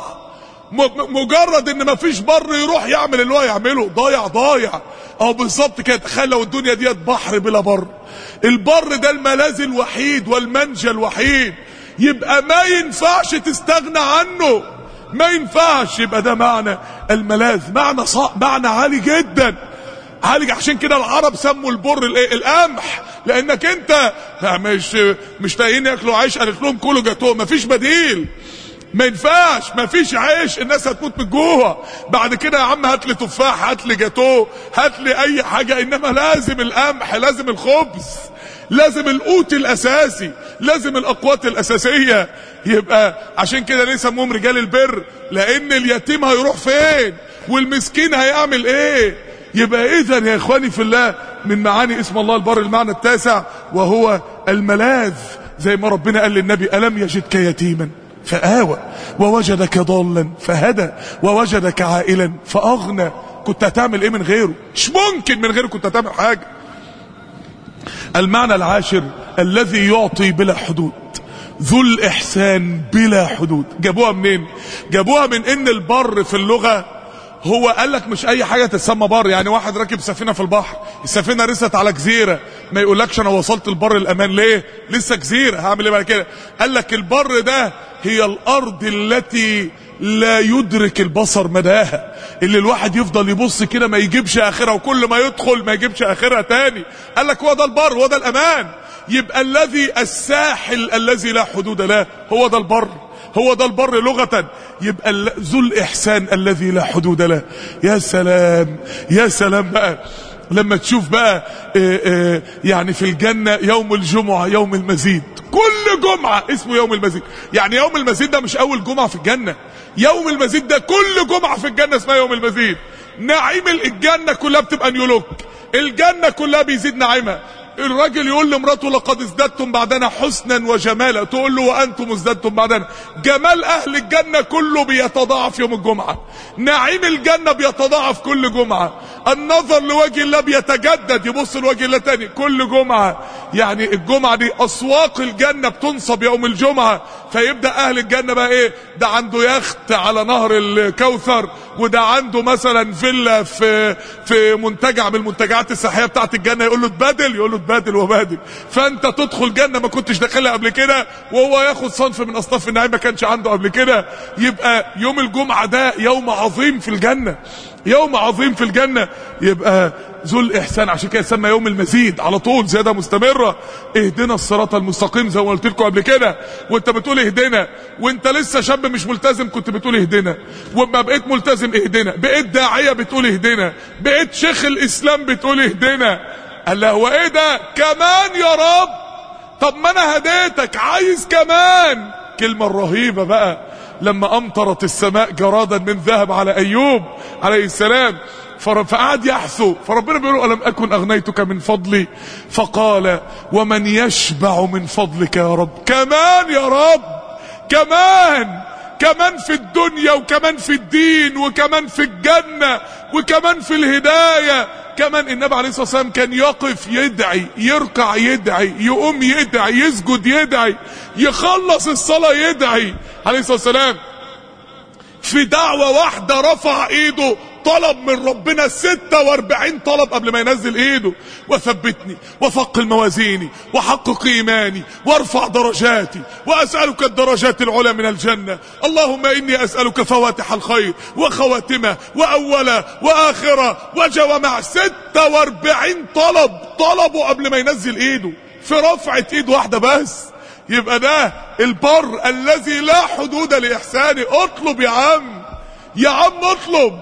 مجرد ان مفيش بر يروح يعمل اللي هو يعمله ضايع ضايع او بالظبط كده تخيل لو الدنيا ديت بحر بلا بر البر ده الملاذ الوحيد والمنجى الوحيد يبقى ما ينفعش تستغنى عنه ما ينفعش يبقى ده معنى الملاذ معنى صع... معنى عالي جدا عالي عشان كده العرب سموا البر الايه القمح لانك انت مش مش لاقيين ياكلوا عيش قالت لهم كلوا جاتوه مفيش بديل ما ينفعش ما فيش عيش الناس هتموت من الجوع بعد كده يا عم هات لي تفاح هات لي جاتوه هات لي اي حاجه انما لازم القمح لازم الخبز لازم القوت الاساسي لازم الاقوات الاساسيه يبقى عشان كده ليه سموهم رجال البر لان اليتيم هيروح فين والمسكين هيعمل ايه يبقى اذا يا اخواني في الله من معاني اسم الله البر المعنى التاسع وهو الملاذ زي ما ربنا قال للنبي الم يجدك يتيما فآوى ووجدك ضالا فهدى ووجدك عائلا فأغنى كنت هتعمل ايه من غيره مش ممكن من غيره كنت هتعمل حاجة المعنى العاشر الذي يعطي بلا حدود ذو الإحسان بلا حدود جابوها منين جابوها من ان البر في اللغة هو قال لك مش اي حاجه تتسمى بر يعني واحد راكب سفينه في البحر السفينه رست على جزيره ما يقولكش انا وصلت البر الامان ليه لسه جزيره هعمل ايه بعد كده قال لك البر ده هي الارض التي لا يدرك البصر مداها اللي الواحد يفضل يبص كده ما يجيبش اخرها وكل ما يدخل ما يجيبش اخرها تاني قال لك هو ده البر هو ده الامان يبقى الذي الساحل الذي لا حدود له هو ده البر هو ده البر لغة يبقى ذو الإحسان الذي لا حدود له يا سلام يا سلام بقى لما تشوف بقى اه اه يعني في الجنة يوم الجمعة يوم المزيد كل جمعة اسمه يوم المزيد يعني يوم المزيد ده مش أول جمعة في الجنة يوم المزيد ده كل جمعة في الجنة اسمها يوم المزيد نعيم الجنة كلها بتبقى نيولوك الجنة كلها بيزيد نعيمها الراجل يقول لمراته لقد ازددتم بعدنا حسنا وجمالا تقول له وانتم ازددتم بعدنا جمال اهل الجنة كله بيتضاعف يوم الجمعة نعيم الجنة بيتضاعف كل جمعة النظر لوجه الله بيتجدد يبص لوجه الله تاني كل جمعة يعني الجمعة دي اسواق الجنة بتنصب يوم الجمعة فيبدأ اهل الجنة بقى ايه ده عنده يخت على نهر الكوثر وده عنده مثلا فيلا في في منتجع من المنتجعات السياحيه بتاعت الجنه يقول له اتبادل يقول له اتبادل وبادل فانت تدخل جنه ما كنتش داخلها قبل كده وهو ياخد صنف من اصناف النعيم ما كانش عنده قبل كده يبقى يوم الجمعه ده يوم عظيم في الجنه يوم عظيم في الجنه يبقى ذو الاحسان عشان كده يسمى يوم المزيد على طول زياده مستمره اهدنا الصراط المستقيم زي ما قلت لكم قبل كده وانت بتقول اهدنا وانت لسه شاب مش ملتزم كنت بتقول اهدنا واما بقيت ملتزم اهدنا بقيت داعيه بتقول اهدنا بقيت شيخ الاسلام بتقول اهدنا قال له هو ايه ده كمان يا رب طب ما انا هديتك عايز كمان كلمه الرهيبه بقى لما امطرت السماء جرادا من ذهب على ايوب عليه السلام فقعد يحثو فربنا بيقول له ألم أكن أغنيتك من فضلي فقال ومن يشبع من فضلك يا رب كمان يا رب كمان كمان في الدنيا وكمان في الدين وكمان في الجنة وكمان في الهداية كمان النبي عليه الصلاة والسلام كان يقف يدعي يركع يدعي يقوم يدعي يسجد يدعي يخلص الصلاة يدعي عليه الصلاة والسلام في دعوة واحدة رفع ايده طلب من ربنا 46 طلب قبل ما ينزل ايده وثبتني وثقل موازيني وحقق ايماني وارفع درجاتي واسألك الدرجات العلى من الجنة اللهم اني اسألك فواتح الخير وخواتمه واوله واخره وجوامع 46 طلب طلبوا قبل ما ينزل ايده في رفعة ايد واحدة بس يبقى ده البر الذي لا حدود لإحسانه اطلب يا عم يا عم اطلب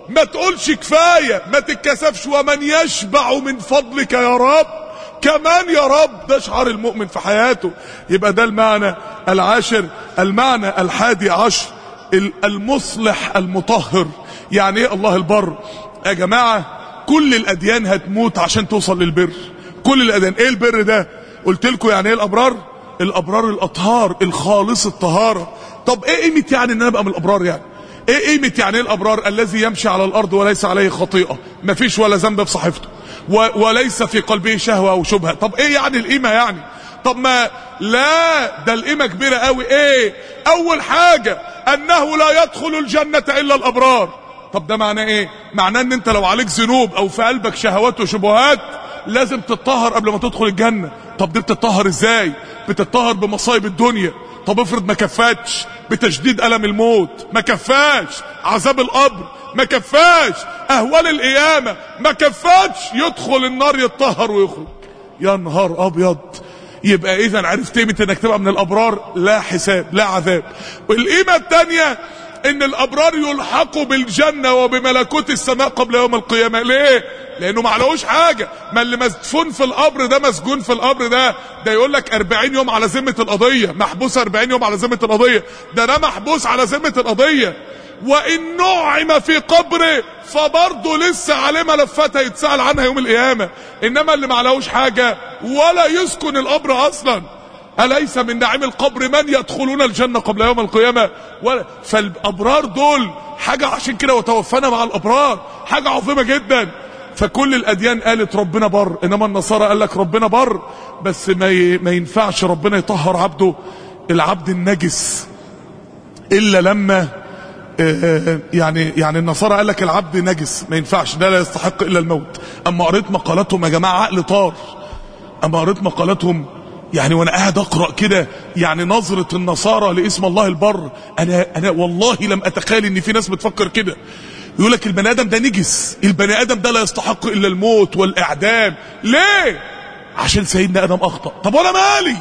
ما تقولش كفاية ما تتكسفش ومن يشبع من فضلك يا رب كمان يا رب ده شعار المؤمن في حياته يبقى ده المعنى العاشر المعنى الحادي عشر المصلح المطهر يعني ايه الله البر يا جماعة كل الاديان هتموت عشان توصل للبر كل الاديان ايه البر ده قلت لكم يعني ايه الابرار الابرار الاطهار الخالص الطهارة طب ايه قيمة يعني ان انا ابقى من الابرار يعني ايه قيمة يعني ايه الابرار الذي يمشي على الارض وليس عليه خطيئة مفيش ولا ذنب في صحيفته وليس في قلبه شهوة او شبهة طب ايه يعني القيمة يعني طب ما لا ده القيمة كبيرة قوي ايه اول حاجة انه لا يدخل الجنة الا الابرار طب ده معناه ايه معناه ان انت لو عليك ذنوب او في قلبك شهوات وشبهات لازم تتطهر قبل ما تدخل الجنة طب دي بتتطهر ازاي بتتطهر بمصايب الدنيا طب افرض ما كفاتش بتشديد ألم الموت ما كفاش عذاب القبر ما كفاش أهوال القيامة ما كفاش يدخل النار يتطهر ويخرج يا نهار أبيض يبقى إذا عرفت قيمة إنك تبقى من الأبرار لا حساب لا عذاب والقيمة الثانية ان الابرار يلحقوا بالجنة وبملكوت السماء قبل يوم القيامة ليه لانه ما علوش حاجة ما اللي مسفون في القبر ده مسجون في القبر ده ده يقول لك 40 يوم على ذمة القضية محبوس 40 يوم على ذمة القضية ده انا محبوس على ذمة القضية وان نعم في قبره فبرضه لسه عليه ملفات هيتسأل عنها يوم القيامة انما اللي ما علوش حاجة ولا يسكن القبر اصلا أليس من نعيم القبر من يدخلون الجنة قبل يوم القيامة ولا فالأبرار دول حاجة عشان كده وتوفانا مع الأبرار حاجة عظيمة جدا فكل الأديان قالت ربنا بر إنما النصارى قال لك ربنا بر بس ما ما ينفعش ربنا يطهر عبده العبد النجس إلا لما يعني يعني النصارى قال لك العبد نجس ما ينفعش ده لا يستحق إلا الموت أما قريت مقالاتهم يا جماعة عقل طار أما قريت مقالاتهم يعني وانا قاعد اقرا كده يعني نظره النصارى لاسم الله البر انا انا والله لم اتخيل ان في ناس بتفكر كده يقول لك البني ادم ده نجس البني ادم ده لا يستحق الا الموت والاعدام ليه عشان سيدنا ادم اخطا طب وانا مالي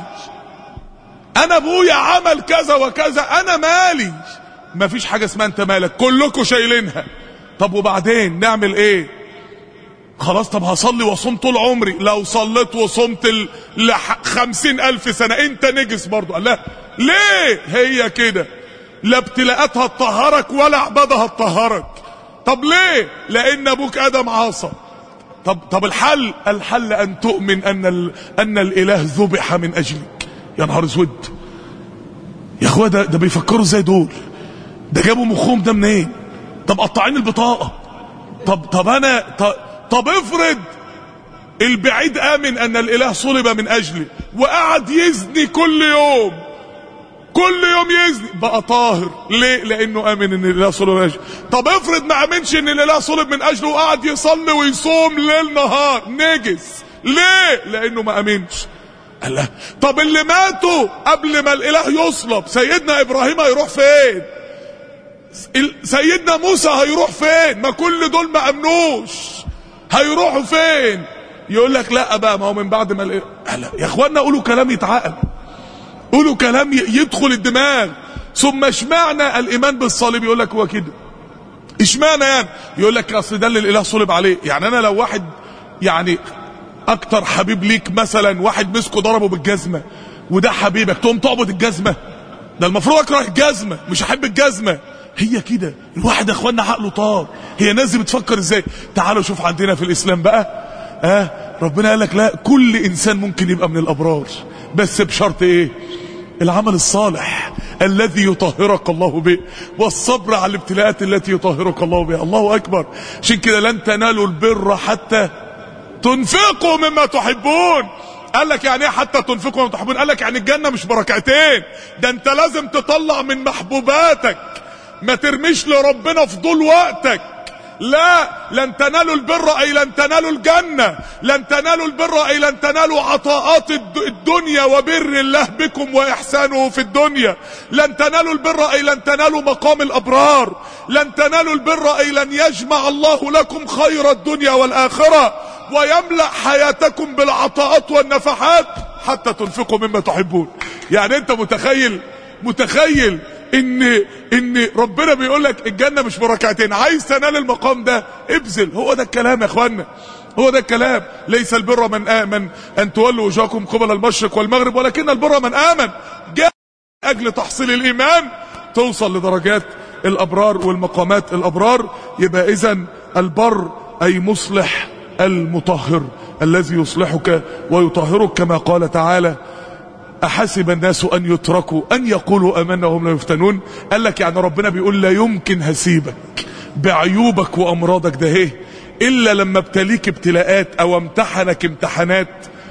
انا ابويا عمل كذا وكذا انا مالي ما فيش حاجه اسمها انت مالك كلكم شايلينها طب وبعدين نعمل ايه خلاص طب هصلي واصوم طول عمري لو صليت وصمت لخمسين الف سنة انت نجس برضو قال لا ليه هي كده لا ابتلاءاتها تطهرك ولا عبادها تطهرك طب ليه لان ابوك ادم عاصى طب طب الحل الحل ان تؤمن ان ال... ان الاله ذبح من اجلك يا نهار اسود يا اخويا ده ده بيفكروا ازاي دول ده جابوا مخهم ده منين إيه؟ طب قطعين البطاقه طب طب انا طب طب افرض البعيد امن ان الاله صلب من اجلي وقعد يزني كل يوم كل يوم يزني بقى طاهر ليه لانه امن ان الاله صلب من اجله طب افرض ما امنش ان الاله صلب من اجله وقعد يصلي ويصوم ليل نهار نجس ليه لانه ما امنش الله طب اللي ماتوا قبل ما الاله يصلب سيدنا ابراهيم هيروح فين سيدنا موسى هيروح فين ما كل دول ما امنوش هيروحوا فين يقول لك لا بقى ما هو من بعد ما لا يا اخوانا قولوا كلام يتعقل قولوا كلام يدخل الدماغ ثم اشمعنى الايمان بالصليب يقول لك هو كده اشمعنى يعني يقول لك اصل ده اللي الاله صلب عليه يعني انا لو واحد يعني اكتر حبيب ليك مثلا واحد مسكه ضربه بالجزمه وده حبيبك تقوم تعبد الجزمه ده المفروض اكره الجزمه مش احب الجزمه هي كده الواحد يا اخوانا عقله طار هي ناس بتفكر ازاي تعالوا شوف عندنا في الاسلام بقى اه ربنا قال لك لا كل انسان ممكن يبقى من الابرار بس بشرط ايه العمل الصالح الذي يطهرك الله به والصبر على الابتلاءات التي يطهرك الله بها الله اكبر عشان كده لن تنالوا البر حتى تنفقوا مما تحبون قال لك يعني ايه حتى تنفقوا مما تحبون قال لك يعني الجنه مش بركعتين ده انت لازم تطلع من محبوباتك ما ترميش لربنا فضول وقتك لا لن تنالوا البر اي لن تنالوا الجنة لن تنالوا البر اي لن تنالوا عطاءات الدنيا وبر الله بكم واحسانه في الدنيا لن تنالوا البر اي لن تنالوا مقام الابرار لن تنالوا البر اي لن يجمع الله لكم خير الدنيا والاخرة ويملأ حياتكم بالعطاءات والنفحات حتى تنفقوا مما تحبون يعني انت متخيل متخيل ان ان ربنا بيقول لك الجنه مش بركعتين عايز تنال المقام ده ابذل هو ده الكلام يا اخوانا هو ده الكلام ليس البر من امن ان تولوا وجوهكم قبل المشرق والمغرب ولكن البر من امن جاء اجل تحصيل الايمان توصل لدرجات الابرار والمقامات الابرار يبقى اذا البر اي مصلح المطهر الذي يصلحك ويطهرك كما قال تعالى أحسب الناس أن يتركوا أن يقولوا أمنا وهم لا يفتنون قال لك يعني ربنا بيقول لا يمكن هسيبك بعيوبك وأمراضك ده هيه إلا لما ابتليك ابتلاءات أو امتحنك امتحانات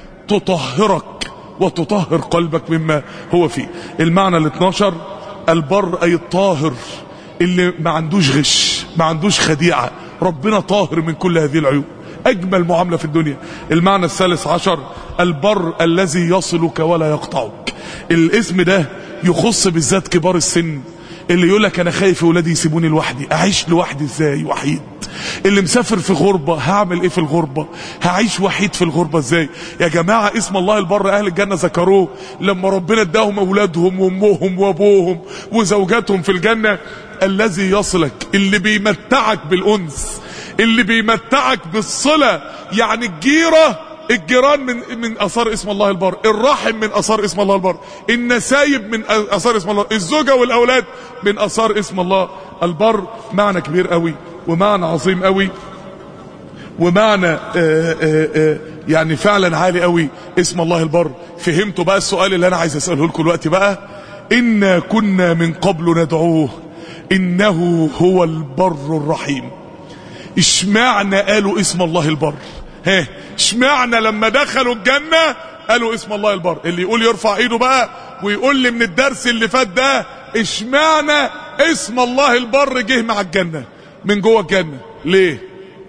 تطهرك وتطهر قلبك مما هو فيه المعنى ال 12 البر أي الطاهر اللي ما عندوش غش ما عندوش خديعة ربنا طاهر من كل هذه العيوب أجمل معاملة في الدنيا المعنى الثالث عشر البر الذي يصلك ولا يقطعك الاسم ده يخص بالذات كبار السن اللي يقول لك انا خايف ولادي يسيبوني لوحدي اعيش لوحدي ازاي وحيد اللي مسافر في غربة هعمل ايه في الغربة هعيش وحيد في الغربة ازاي يا جماعة اسم الله البر اهل الجنة ذكروه لما ربنا اداهم اولادهم وامهم وابوهم وزوجاتهم في الجنة الذي يصلك اللي بيمتعك بالانس اللي بيمتعك بالصلة يعني الجيرة الجيران من من اثار اسم الله البر الرحم من اثار اسم الله البر النسايب من اثار اسم الله الزوجه والاولاد من اثار اسم الله البر معنى كبير قوي ومعنى عظيم قوي ومعنى آآ آآ يعني فعلا عالي قوي اسم الله البر فهمتوا بقى السؤال اللي انا عايز اساله لكم دلوقتي بقى انا كنا من قبل ندعوه انه هو البر الرحيم اشمعنى قالوا اسم الله البر ها اشمعنى لما دخلوا الجنة قالوا اسم الله البر اللي يقول يرفع ايده بقى ويقول لي من الدرس اللي فات ده اشمعنى اسم الله البر جه مع الجنة من جوه الجنة ليه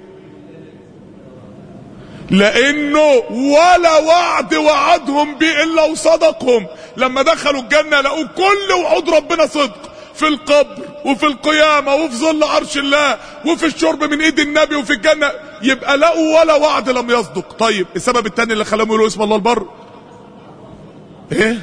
لانه ولا وعد وعدهم بيه الا وصدقهم لما دخلوا الجنة لقوا كل وعود ربنا صدق في القبر وفي القيامة وفي ظل عرش الله وفي الشرب من ايد النبي وفي الجنة يبقى لقوا ولا وعد لم يصدق طيب السبب الثاني اللي خلاهم يقولوا اسم الله البر ايه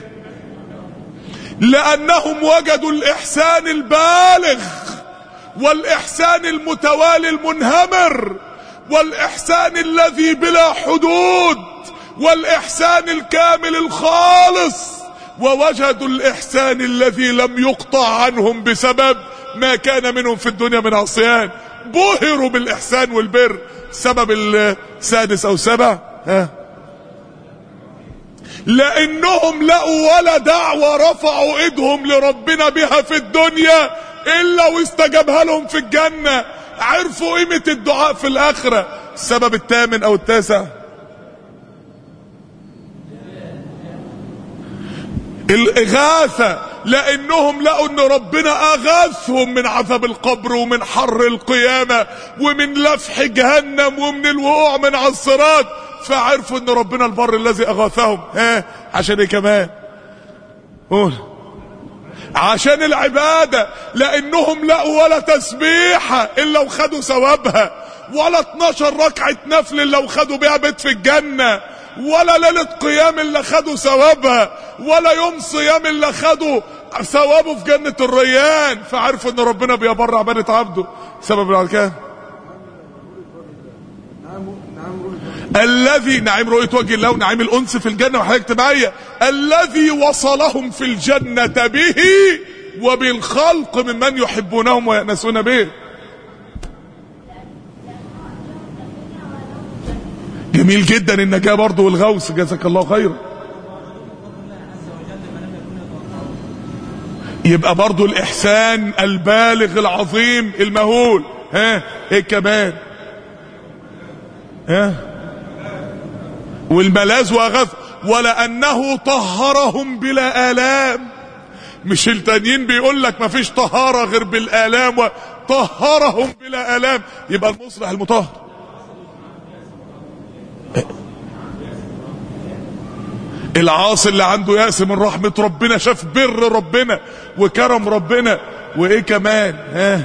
لانهم وجدوا الاحسان البالغ والاحسان المتوالي المنهمر والاحسان الذي بلا حدود والاحسان الكامل الخالص ووجدوا الإحسان الذي لم يقطع عنهم بسبب ما كان منهم في الدنيا من عصيان بهروا بالإحسان والبر السبب السادس أو سبع ها لأنهم لقوا ولا دعوة رفعوا إيدهم لربنا بها في الدنيا إلا واستجابها لهم في الجنة عرفوا قيمة الدعاء في الآخرة السبب الثامن أو التاسع الإغاثة لأنهم لقوا أن ربنا أغاثهم من عذاب القبر ومن حر القيامة ومن لفح جهنم ومن الوقوع من على الصراط فعرفوا أن ربنا البر الذي أغاثهم ها عشان إيه كمان قول عشان العبادة لأنهم لقوا ولا تسبيحة إلا وخدوا ثوابها ولا 12 ركعة نفل إلا وخدوا بيها بيت في الجنة ولا ليلة قيام اللي خدوا ثوابها ولا يوم صيام اللي خدوا ثوابه في جنة الريان فعرفوا ان ربنا بيبر عبادة عبده سبب العركان الذي نعيم رؤية وجه الله ونعيم الأنس في الجنة وحياة اجتماعية الذي وصلهم في الجنة به وبالخلق ممن يحبونهم ويأنسون به جميل جدا النجاة برضه والغوث جزاك الله خيرا يبقى برضه الإحسان البالغ العظيم المهول ها ايه كمان ها والملاذ وغث ولأنه طهرهم بلا آلام مش التانيين بيقول لك مفيش طهارة غير بالآلام وطهرهم بلا آلام يبقى المصلح المطهر العاصي اللي عنده يأس من رحمة ربنا شاف بر ربنا وكرم ربنا وايه كمان ها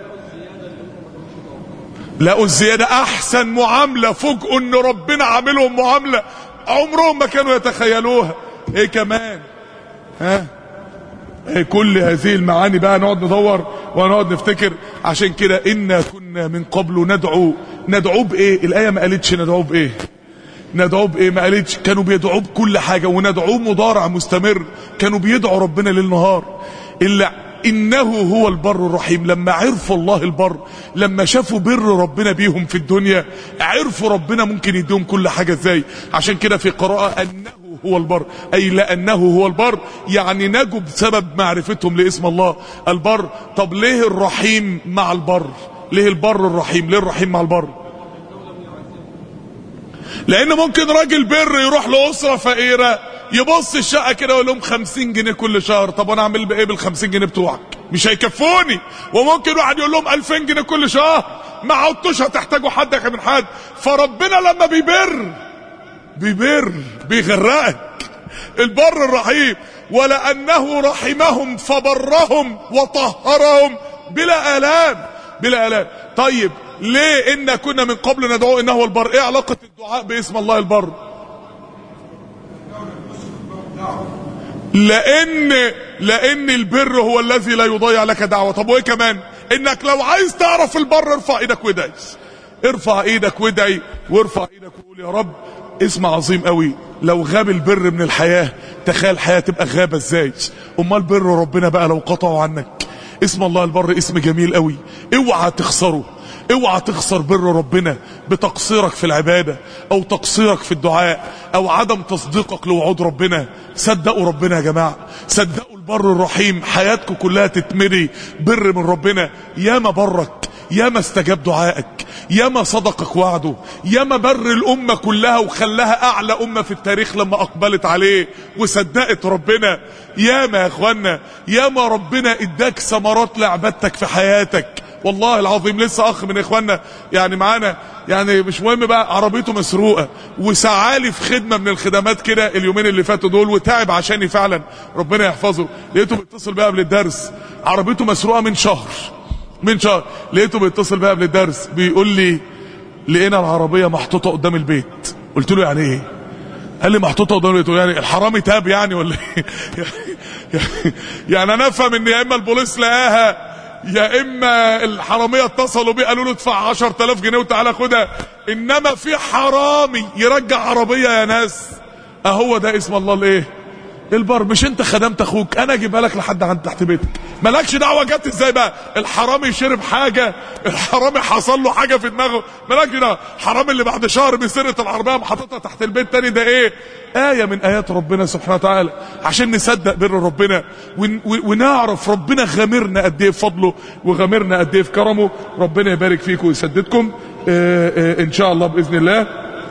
لقوا الزيادة احسن معاملة فوجئوا ان ربنا عاملهم معاملة عمرهم ما كانوا يتخيلوها ايه كمان ها كل هذه المعاني بقى نقعد ندور ونقعد نفتكر عشان كده إنا كنا من قبل ندعو ندعو بإيه الآية ما قالتش ندعو بإيه ندعوه بايه ما قالتش كانوا بيدعوه بكل حاجه وندعوه مضارع مستمر كانوا بيدعوا ربنا ليل نهار الا انه هو البر الرحيم لما عرفوا الله البر لما شافوا بر ربنا بيهم في الدنيا عرفوا ربنا ممكن يديهم كل حاجه ازاي عشان كده في قراءه انه هو البر اي لانه هو البر يعني نجوا بسبب معرفتهم لاسم الله البر طب ليه الرحيم مع البر ليه البر الرحيم ليه الرحيم مع البر لان ممكن راجل بر يروح لاسره فقيره يبص الشقه كده ويقول لهم 50 جنيه كل شهر طب انا اعمل بايه بال 50 جنيه بتوعك مش هيكفوني وممكن واحد يقول لهم 2000 جنيه كل شهر ما عدتوش هتحتاجوا حد من حد فربنا لما بيبر بيبر بيغرقك البر الرحيم ولانه رحمهم فبرهم وطهرهم بلا الام بلا الام طيب ليه إنا كنا من قبل ندعو إنه هو البر إيه علاقة الدعاء باسم الله البر لأن لأن البر هو الذي لا يضيع لك دعوة طب وإيه كمان إنك لو عايز تعرف البر ارفع إيدك وادعي ارفع إيدك وادعي وارفع إيدك وقول يا رب اسم عظيم قوي لو غاب البر من الحياة تخيل الحياة تبقى غابة ازاي امال بر ربنا بقى لو قطعوا عنك اسم الله البر اسم جميل قوي اوعى تخسره اوعى تخسر بر ربنا بتقصيرك في العبادة او تقصيرك في الدعاء او عدم تصديقك لوعود ربنا صدقوا ربنا يا جماعة صدقوا البر الرحيم حياتكم كلها تتمري بر من ربنا ياما برك ياما استجاب دعائك ياما صدقك وعده ياما بر الأمة كلها وخلاها أعلى أمة في التاريخ لما أقبلت عليه وصدقت ربنا ياما يا أخوانا ياما ربنا إداك ثمرات لعبادتك في حياتك والله العظيم لسه اخ من اخواننا يعني معانا يعني مش مهم بقى عربيته مسروقه وسعالي في خدمه من الخدمات كده اليومين اللي فاتوا دول وتعب عشاني فعلا ربنا يحفظه لقيته بيتصل بقى قبل الدرس عربيته مسروقه من شهر من شهر لقيته بيتصل بقى قبل الدرس بيقول لي لقينا العربيه محطوطه قدام البيت قلت له يعني ايه قال لي محطوطه قدام البيت يعني الحرامي تاب يعني ولا ايه يعني انا افهم ان يا اما البوليس لقاها يا اما الحراميه اتصلوا بيه قالوا له ادفع 10000 جنيه وتعالى خدها انما في حرامي يرجع عربيه يا ناس اهو ده اسم الله الايه البر مش انت خدمت اخوك انا اجيبها لك لحد عند تحت بيتك مالكش دعوه جت ازاي بقى الحرامي شرب حاجه الحرامي حصل له حاجه في دماغه مالكش دعوه الحرامي اللي بعد شهر بسرقه العربيه محطتها تحت البيت تاني ده ايه آية من آيات ربنا سبحانه وتعالى عشان نصدق بر ربنا ون ونعرف ربنا غامرنا قد ايه بفضله وغامرنا قد ايه في كرمه ربنا يبارك فيكم ويسددكم آآ آآ ان شاء الله باذن الله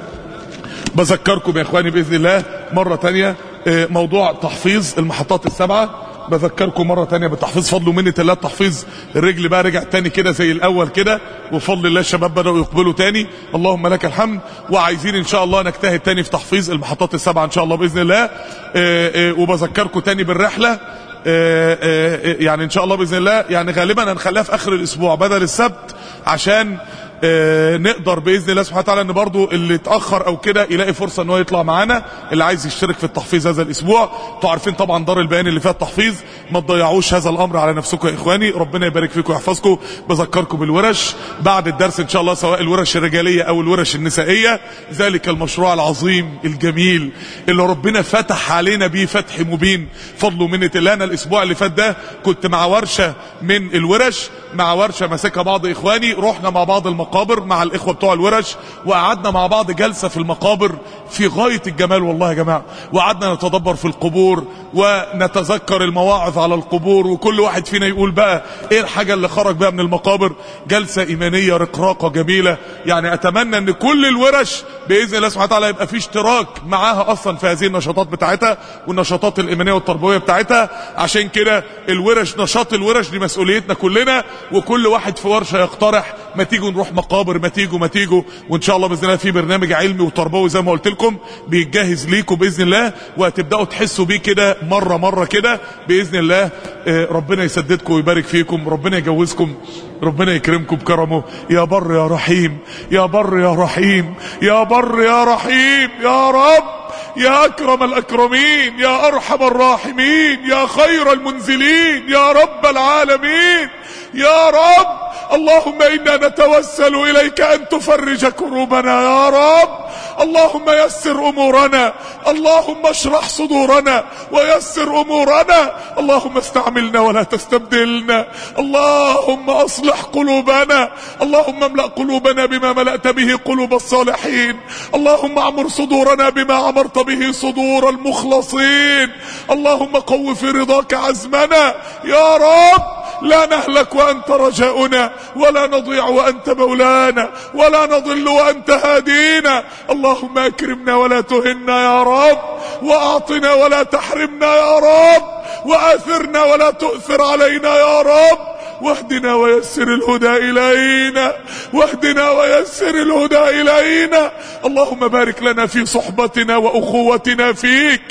بذكركم يا اخواني باذن الله مره تانية موضوع تحفيظ المحطات السبعه بذكركم مرة تانية بتحفيظ فضل ومنة الله التحفيظ الرجل بقى رجع تاني كده زي الأول كده وفضل الله الشباب بدأوا يقبلوا تاني اللهم لك الحمد وعايزين إن شاء الله نجتهد تاني في تحفيظ المحطات السبعة إن شاء الله بإذن الله آآ آآ وبذكركم تاني بالرحلة آآ آآ يعني إن شاء الله بإذن الله يعني غالبا هنخليها في آخر الأسبوع بدل السبت عشان آه نقدر باذن الله سبحانه وتعالى ان برضو اللي اتاخر او كده يلاقي فرصه ان هو يطلع معانا اللي عايز يشترك في التحفيظ هذا الاسبوع انتوا عارفين طبعا دار البيان اللي فيها التحفيظ ما تضيعوش هذا الامر على نفسكم يا اخواني ربنا يبارك فيكم ويحفظكم بذكركم بالورش بعد الدرس ان شاء الله سواء الورش الرجاليه او الورش النسائيه ذلك المشروع العظيم الجميل اللي ربنا فتح علينا بيه فتح مبين فضل ومنه الله انا الاسبوع اللي فات ده كنت مع ورشه من الورش مع ورشه ماسكها بعض اخواني رحنا مع بعض المقابر مع الاخوه بتوع الورش وقعدنا مع بعض جلسه في المقابر في غايه الجمال والله يا جماعه وقعدنا نتدبر في القبور ونتذكر المواعظ على القبور وكل واحد فينا يقول بقى ايه الحاجه اللي خرج بقى من المقابر جلسه ايمانيه رقراقه جميله يعني اتمنى ان كل الورش باذن الله سبحانه وتعالى يبقى في اشتراك معاها اصلا في هذه النشاطات بتاعتها والنشاطات الايمانيه والتربويه بتاعتها عشان كده الورش نشاط الورش دي مسؤوليتنا كلنا وكل واحد في ورشه يقترح ما تيجوا نروح مقابر ما تيجوا ما تيجوا وان شاء الله باذن الله في برنامج علمي وتربوي زي ما قلت لكم بيتجهز ليكم باذن الله وهتبداوا تحسوا بيه كده مره مره كده باذن الله ربنا يسددكم ويبارك فيكم ربنا يجوزكم ربنا يكرمكم بكرمه يا بر يا رحيم يا بر يا رحيم يا بر يا رحيم يا رب يا اكرم الاكرمين يا ارحم الراحمين يا خير المنزلين يا رب العالمين يا رب اللهم انا نتوسل اليك ان تفرج كروبنا يا رب اللهم يسر امورنا اللهم اشرح صدورنا ويسر امورنا اللهم استعملنا ولا تستبدلنا اللهم اصلح قلوبنا اللهم املا قلوبنا بما ملات به قلوب الصالحين اللهم اعمر صدورنا بما عمرت به صدور المخلصين اللهم قو في رضاك عزمنا يا رب لا نهلك وانت رجاؤنا ولا نضيع وانت مولانا ولا نضل وانت هادينا اللهم اكرمنا ولا تهنا يا رب واعطنا ولا تحرمنا يا رب واثرنا ولا تؤثر علينا يا رب واهدنا ويسر الهدى الينا واهدنا ويسر الهدى الينا اللهم بارك لنا في صحبتنا واخوتنا فيك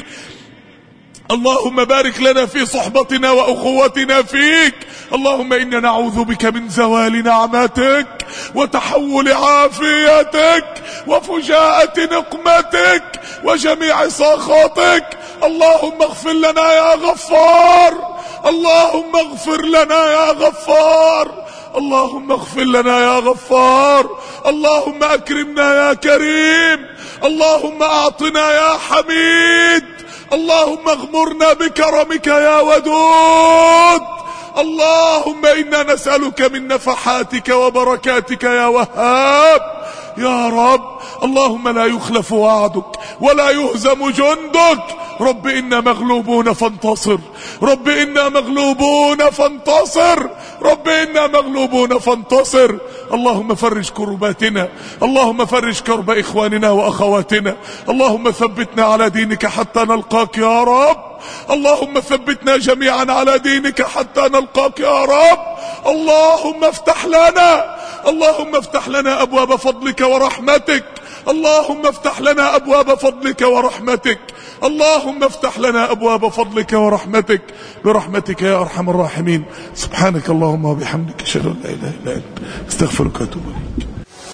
اللهم بارك لنا في صحبتنا واخوتنا فيك اللهم انا نعوذ بك من زوال نعمتك وتحول عافيتك وفجاءة نقمتك وجميع سخطك اللهم اغفر لنا يا غفار اللهم اغفر لنا يا غفار اللهم اغفر لنا يا غفار اللهم اكرمنا يا كريم اللهم اعطنا يا حميد اللهم اغمرنا بكرمك يا ودود اللهم انا نسألك من نفحاتك وبركاتك يا وهاب يا رب اللهم لا يخلف وعدك ولا يهزم جندك رب إنا مغلوبون فانتصر رب إنا مغلوبون فانتصر رب إنا مغلوبون فانتصر اللهم فرج كرباتنا اللهم فرج كرب إخواننا وأخواتنا اللهم ثبتنا على دينك حتى نلقاك يا رب اللهم ثبتنا جميعا على دينك حتى نلقاك يا رب اللهم افتح لنا اللهم افتح لنا ابواب فضلك ورحمتك اللهم افتح لنا ابواب فضلك ورحمتك اللهم افتح لنا ابواب فضلك ورحمتك برحمتك يا ارحم الراحمين سبحانك اللهم وبحمدك اشهد ان لا اله الا انت استغفرك واتوب اليك